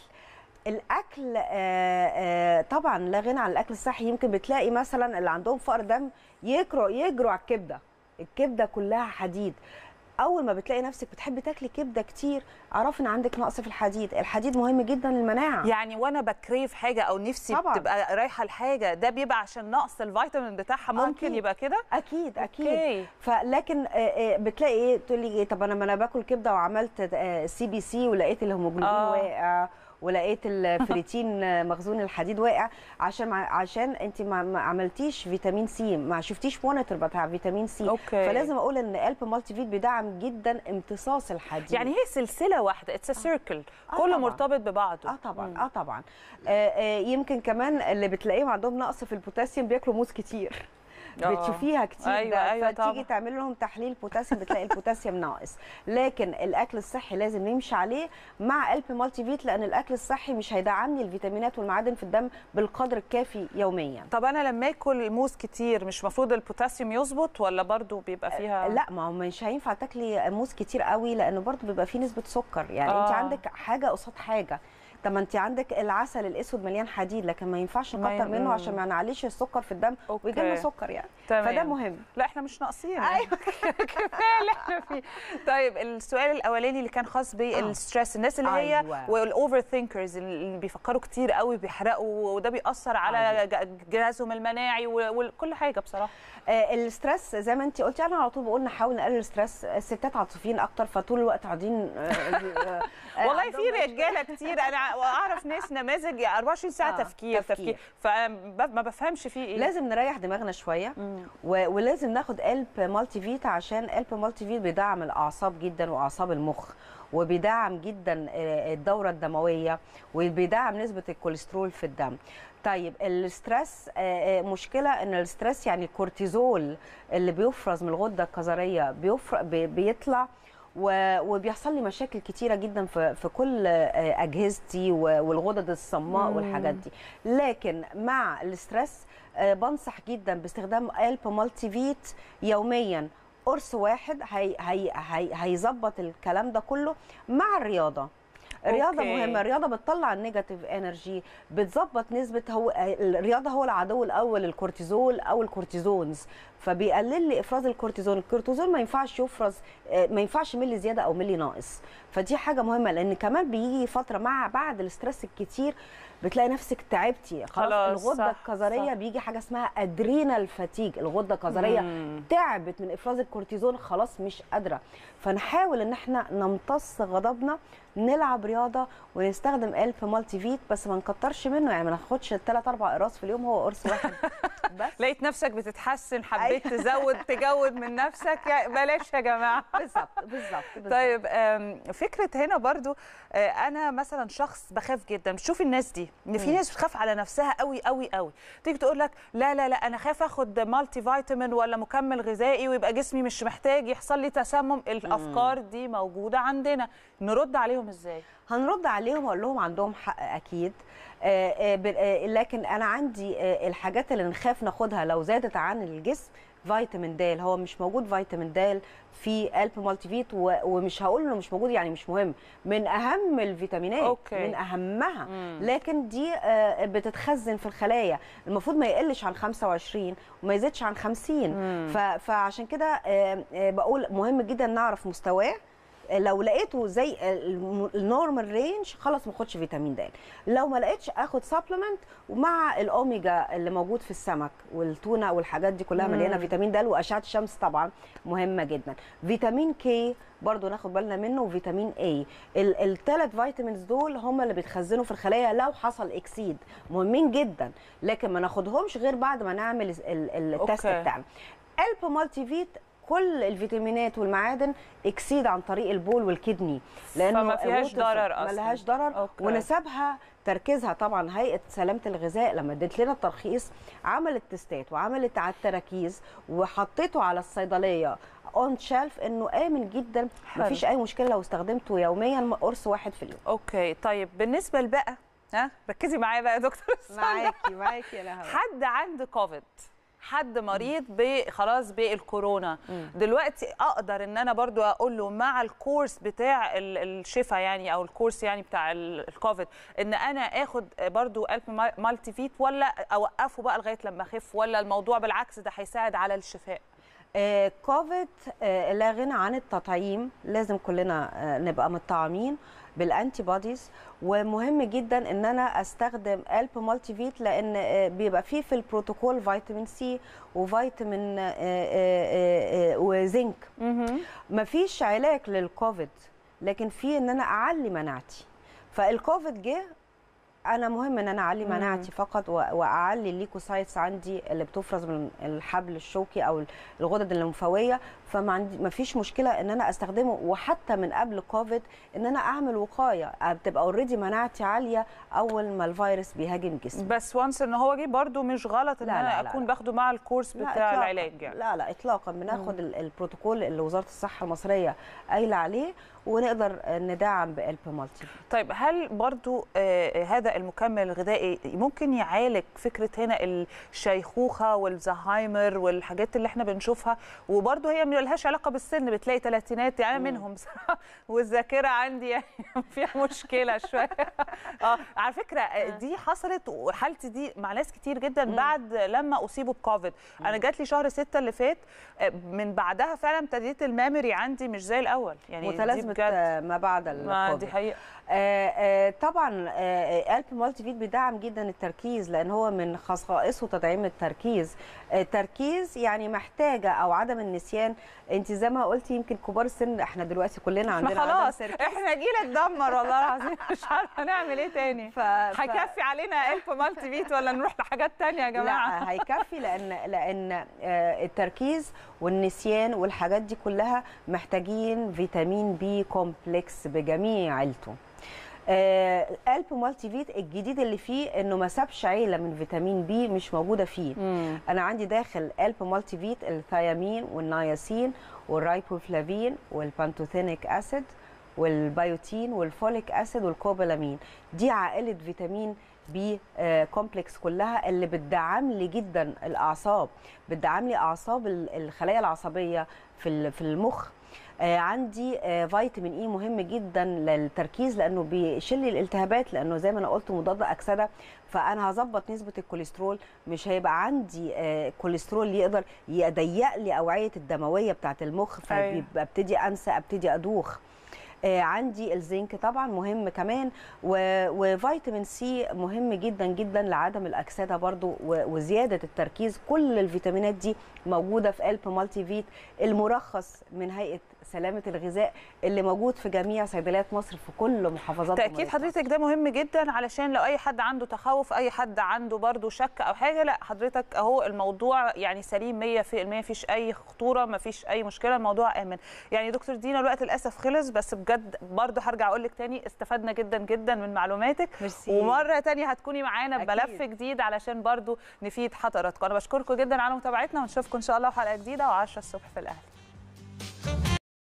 الاكل آه، آه، طبعا لا غنى عن الاكل الصحي يمكن بتلاقي مثلا اللي عندهم فقر دم يجروا يجروا على الكبده الكبده كلها حديد اول ما بتلاقي نفسك بتحبي تاكلي كبده كتير اعرفي ان عندك نقص في الحديد الحديد مهم جدا للمناعه يعني وانا بكريف حاجه او نفسي طبعاً. بتبقى رايحه لحاجه ده بيبقى عشان نقص الفيتامين بتاعها ممكن أكيد. يبقى كده اكيد اكيد أوكي. فلكن آه، آه، بتلاقي ايه تقول لي إيه طب انا ما انا باكل كبده وعملت سي بي سي ولقيت الهيموجلوبين آه. واقع ولقيت الفريتين آه، مخزون الحديد واقع عشان مع- عشان انت ما, ما عملتيش فيتامين سي ما شفتيش مونيتور بتاع فيتامين سي أوكي. فلازم اقول ان قلب مالتي فيت بيدعم جدا امتصاص الحديد يعني هي سلسله واحده اتس سيركل آه كله طبعاً. مرتبط ببعضه اه طبعا اه طبعا آه آه يمكن كمان اللي بتلاقيهم عندهم نقص في البوتاسيوم بياكلوا موز كتير آه. بتشوفيها كتير أيوة، ده أيوة فتيجي طبعاً. تعمل لهم تحليل بوتاسيوم بتلاقي البوتاسيوم ناقص لكن الاكل الصحي لازم نمشي عليه مع قلب مالتي فيت لان الاكل الصحي مش هيدعمني الفيتامينات والمعادن في الدم بالقدر الكافي يوميا طب انا لما اكل موز كتير مش المفروض البوتاسيوم يظبط ولا برضو بيبقى فيها لا ما هو مش هينفع تاكلي موز كتير قوي لانه برضه بيبقى فيه نسبه سكر يعني آه. انت آه. عندك حاجه قصاد حاجه طب ما انت عندك العسل الاسود مليان حديد لكن ما ينفعش ما ي- نكتر منه مم. عشان ما نعليش السكر في الدم أوكي. ويجي لنا سكر يعني تمام. فده مهم لا احنا مش ناقصين أيوة. كفايه اللي احنا فيه طيب السؤال الاولاني اللي كان خاص بالستريس الناس اللي هي أيوة. والاوفر ثينكرز اللي بيفكروا كتير قوي بيحرقوا وده بيأثر على أيوة. ج- جهازهم المناعي و- وكل حاجه بصراحه آه الستريس زي ما انت قلتي انا على طول بقول نحاول نقلل الستريس الستات عاطفيين اكتر فطول الوقت قاعدين آه، آه، آه، والله عندهم في مشكلة. رجاله كتير انا اعرف ناس نماذج 24 ساعه آه، تفكير تفكير. تفكير فما بفهمش فيه ايه لازم نريح دماغنا شويه مم. و- ولازم ناخد قلب مالتي فيت عشان قلب مالتي فيت بيدعم الاعصاب جدا واعصاب المخ وبيدعم جدا آه، الدوره الدمويه وبيدعم نسبه الكوليسترول في الدم طيب الستريس آه، آه، مشكله ان الستريس يعني الكورتيزول اللي بيفرز من الغده الكظريه بيفر... بي- بيطلع و- وبيحصل لي مشاكل كتيره جدا في في كل آه، اجهزتي و- والغدد الصماء والحاجات دي لكن مع الاسترس آه، بنصح جدا باستخدام الب مالتي فيت يوميا قرص واحد هي هي هي هيظبط الكلام ده كله مع الرياضه الرياضه أوكي. مهمه الرياضه بتطلع النيجاتيف انرجي بتظبط نسبه هو الرياضه هو العدو الاول للكورتيزول او الكورتيزونز فبيقلل لي افراز الكورتيزون الكورتيزون ما ينفعش يفرز آه، ما ينفعش ملي زياده او ملي ناقص فدي حاجه مهمه لان كمان بيجي فتره مع بعد الاسترس الكتير بتلاقي نفسك تعبتي خلاص, خلاص، الغده صح، الكظريه صح. بيجي حاجه اسمها ادرينال فاتيج الغده الكظريه مم. تعبت من افراز الكورتيزون خلاص مش قادره فنحاول ان احنا نمتص غضبنا نلعب رياضه ونستخدم الب مالتي فيت بس ما نكترش منه يعني ما ناخدش ثلاث اربع اقراص في اليوم هو قرص واحد بس لقيت نفسك بتتحسن حبيت تزود تجود من نفسك يا بلاش يا جماعه بالظبط بالظبط بالظبط. طيب آم، فكره هنا برضو آه، انا مثلا شخص بخاف جدا بتشوفي الناس دي ان في ناس بتخاف على نفسها قوي قوي قوي تيجي تقول لك لا لا لا انا خايف اخد مالتي فيتامين ولا مكمل غذائي ويبقى جسمي مش محتاج يحصل لي تسمم الافكار دي موجوده عندنا نرد عليهم ازاي هنرد عليهم واقول لهم عندهم حق اكيد آه، آه، ب- آه، لكن انا عندي آه، الحاجات اللي نخاف ناخدها لو زادت عن الجسم فيتامين د هو مش موجود فيتامين د في الب مالتي فيت و- ومش هقول انه مش موجود يعني مش مهم من اهم الفيتامينات أوكي. من اهمها لكن دي آه، بتتخزن في الخلايا المفروض ما يقلش عن 25 وما يزيدش عن 50 ف- فعشان كده آه، آه، بقول مهم جدا نعرف مستواه لو لقيته زي الم- النورمال رينج خلاص ما اخدش فيتامين د لو ما لقيتش اخد سبلمنت ومع الاوميجا اللي موجود في السمك والتونه والحاجات دي كلها مليانه فيتامين د واشعه الشمس طبعا مهمه جدا فيتامين كي برضو ناخد بالنا منه وفيتامين اي الثلاث فيتامينز دول هم اللي بيتخزنوا في الخلايا لو حصل اكسيد مهمين جدا لكن ما ناخدهمش غير بعد ما نعمل ال- ال- التست أوكي. بتاعنا الب مالتي فيت كل الفيتامينات والمعادن اكسيد عن طريق البول والكدني لانه فما فيهاش water- ضرر ما أصلاً. لهاش ضرر أوكي. ونسبها تركيزها طبعا هيئه سلامه الغذاء لما ادت لنا الترخيص عملت تستات وعملت على التراكيز وحطيته على الصيدليه اون شيلف انه امن جدا حلو. مفيش اي مشكله لو استخدمته يوميا قرص واحد في اليوم اوكي طيب بالنسبه لبقى ها ركزي معايا بقى يا دكتور سلمى. معاكي معاكي يا لهوي حد عنده كوفيد حد مريض ب خلاص بالكورونا دلوقتي اقدر ان انا برضو اقول له مع الكورس بتاع ال- الشفاء يعني او الكورس يعني بتاع ال- الكوفيد ان انا اخد برضو الب ما- مالتي فيت ولا اوقفه بقى لغايه لما اخف ولا الموضوع بالعكس ده هيساعد على الشفاء آه، كوفيد آه، لا غنى عن التطعيم لازم كلنا آه، نبقى متطعمين بالانتي بوديز ومهم جدا ان انا استخدم الب مالتي فيت لان آه، بيبقى فيه في البروتوكول فيتامين سي وفيتامين آه، آه، آه، وزنك مفيش علاج للكوفيد لكن في ان انا اعلي مناعتي فالكوفيد جه انا مهم ان انا اعلي مناعتي فقط و- واعلي الليكوسايتس عندي اللي بتفرز من الحبل الشوكي او الغدد الليمفاويه فما عندي ما فيش مشكله ان انا استخدمه وحتى من قبل كوفيد ان انا اعمل وقايه بتبقى اوريدي مناعتي عاليه اول ما الفيروس بيهاجم جسمي بس وانس ان هو جه برضو مش غلط ان لا، انا لا، لا، اكون لا. باخده مع الكورس لا بتاع إطلاقاً. العلاج يعني لا لا اطلاقا بناخد ال- البروتوكول اللي وزاره الصحه المصريه قايله عليه ونقدر ندعم بالب مالتي طيب هل برضو آه، هذا المكمل الغذائي ممكن يعالج فكرة هنا الشيخوخة والزهايمر والحاجات اللي احنا بنشوفها وبرضو هي ما لهاش علاقة بالسن بتلاقي ثلاثينات يعني أنا منهم بصراحة والذاكرة عندي يعني فيها مشكلة شوية اه على فكرة آه، دي حصلت وحالتي دي مع ناس كتير جدا بعد لما أصيبوا بكوفيد أنا جات لي شهر ستة اللي فات آه، من بعدها فعلا ابتديت الميموري عندي مش زي الأول يعني دي متلازمه بجد آه، ما بعد ما الكوفيد دي حقيقة آه، آه، طبعا آه، الب مالتي فيت بيدعم جدا التركيز لان هو من خصائصه تدعيم التركيز التركيز يعني محتاجه او عدم النسيان انت زي ما قلتي يمكن كبار السن احنا دلوقتي كلنا ما عندنا خلاص عدم تركيز احنا جيل اتدمر والله العظيم مش عارفه نعمل ايه تاني ف... ف... هيكفي علينا الف مالتي فيت ولا نروح لحاجات تانية يا جماعه لا هيكفي لان لان آه، التركيز والنسيان والحاجات دي كلها محتاجين فيتامين بي كومبلكس بجميع عيلته آه الب مالتي فيت الجديد اللي فيه انه ما سابش عيله من فيتامين بي مش موجوده فيه مم. انا عندي داخل الب مالتي فيت الثيامين والنياسين والرايبوفلافين والبانتوثينيك اسيد والبيوتين والفوليك اسيد والكوبالامين دي عائله فيتامين بي آه، كومبلكس كلها اللي بتدعم لي جدا الاعصاب بتدعم لي اعصاب ال- الخلايا العصبيه في ال- في المخ آه، عندي آه، فيتامين اي مهم جدا للتركيز لانه بيشيل لي الالتهابات لانه زي ما انا قلت مضاد اكسده فانا هظبط نسبه الكوليسترول مش هيبقى عندي آه، كوليسترول يقدر يضيق لي اوعيه الدمويه بتاعه المخ أيوة. فابتدي انسى ابتدي ادوخ آه، عندي الزنك طبعا مهم كمان و- وفيتامين سي مهم جدا جدا لعدم الاكسده برضو و- وزياده التركيز كل الفيتامينات دي موجوده في الب مالتي فيت المرخص من هيئه سلامه الغذاء اللي موجود في جميع صيدليات مصر في كل محافظات تأكيد جمهورية حضرتك ده مهم جدا علشان لو أي حد عنده تخوف أي حد عنده برضو شك أو حاجة لا حضرتك أهو الموضوع يعني سليم 100% مفيش أي خطورة مفيش أي مشكلة الموضوع آمن يعني دكتور دينا الوقت للأسف خلص بس بجد برضو هرجع أقول لك تاني استفدنا جدا جدا من معلوماتك ميرسي. ومرة تانية هتكوني معانا أكيد. بملف جديد علشان برضو نفيد حضراتكم أنا بشكركم جدا على متابعتنا ونشوفكم إن شاء الله في حلقة جديدة و10 الصبح في الأهلي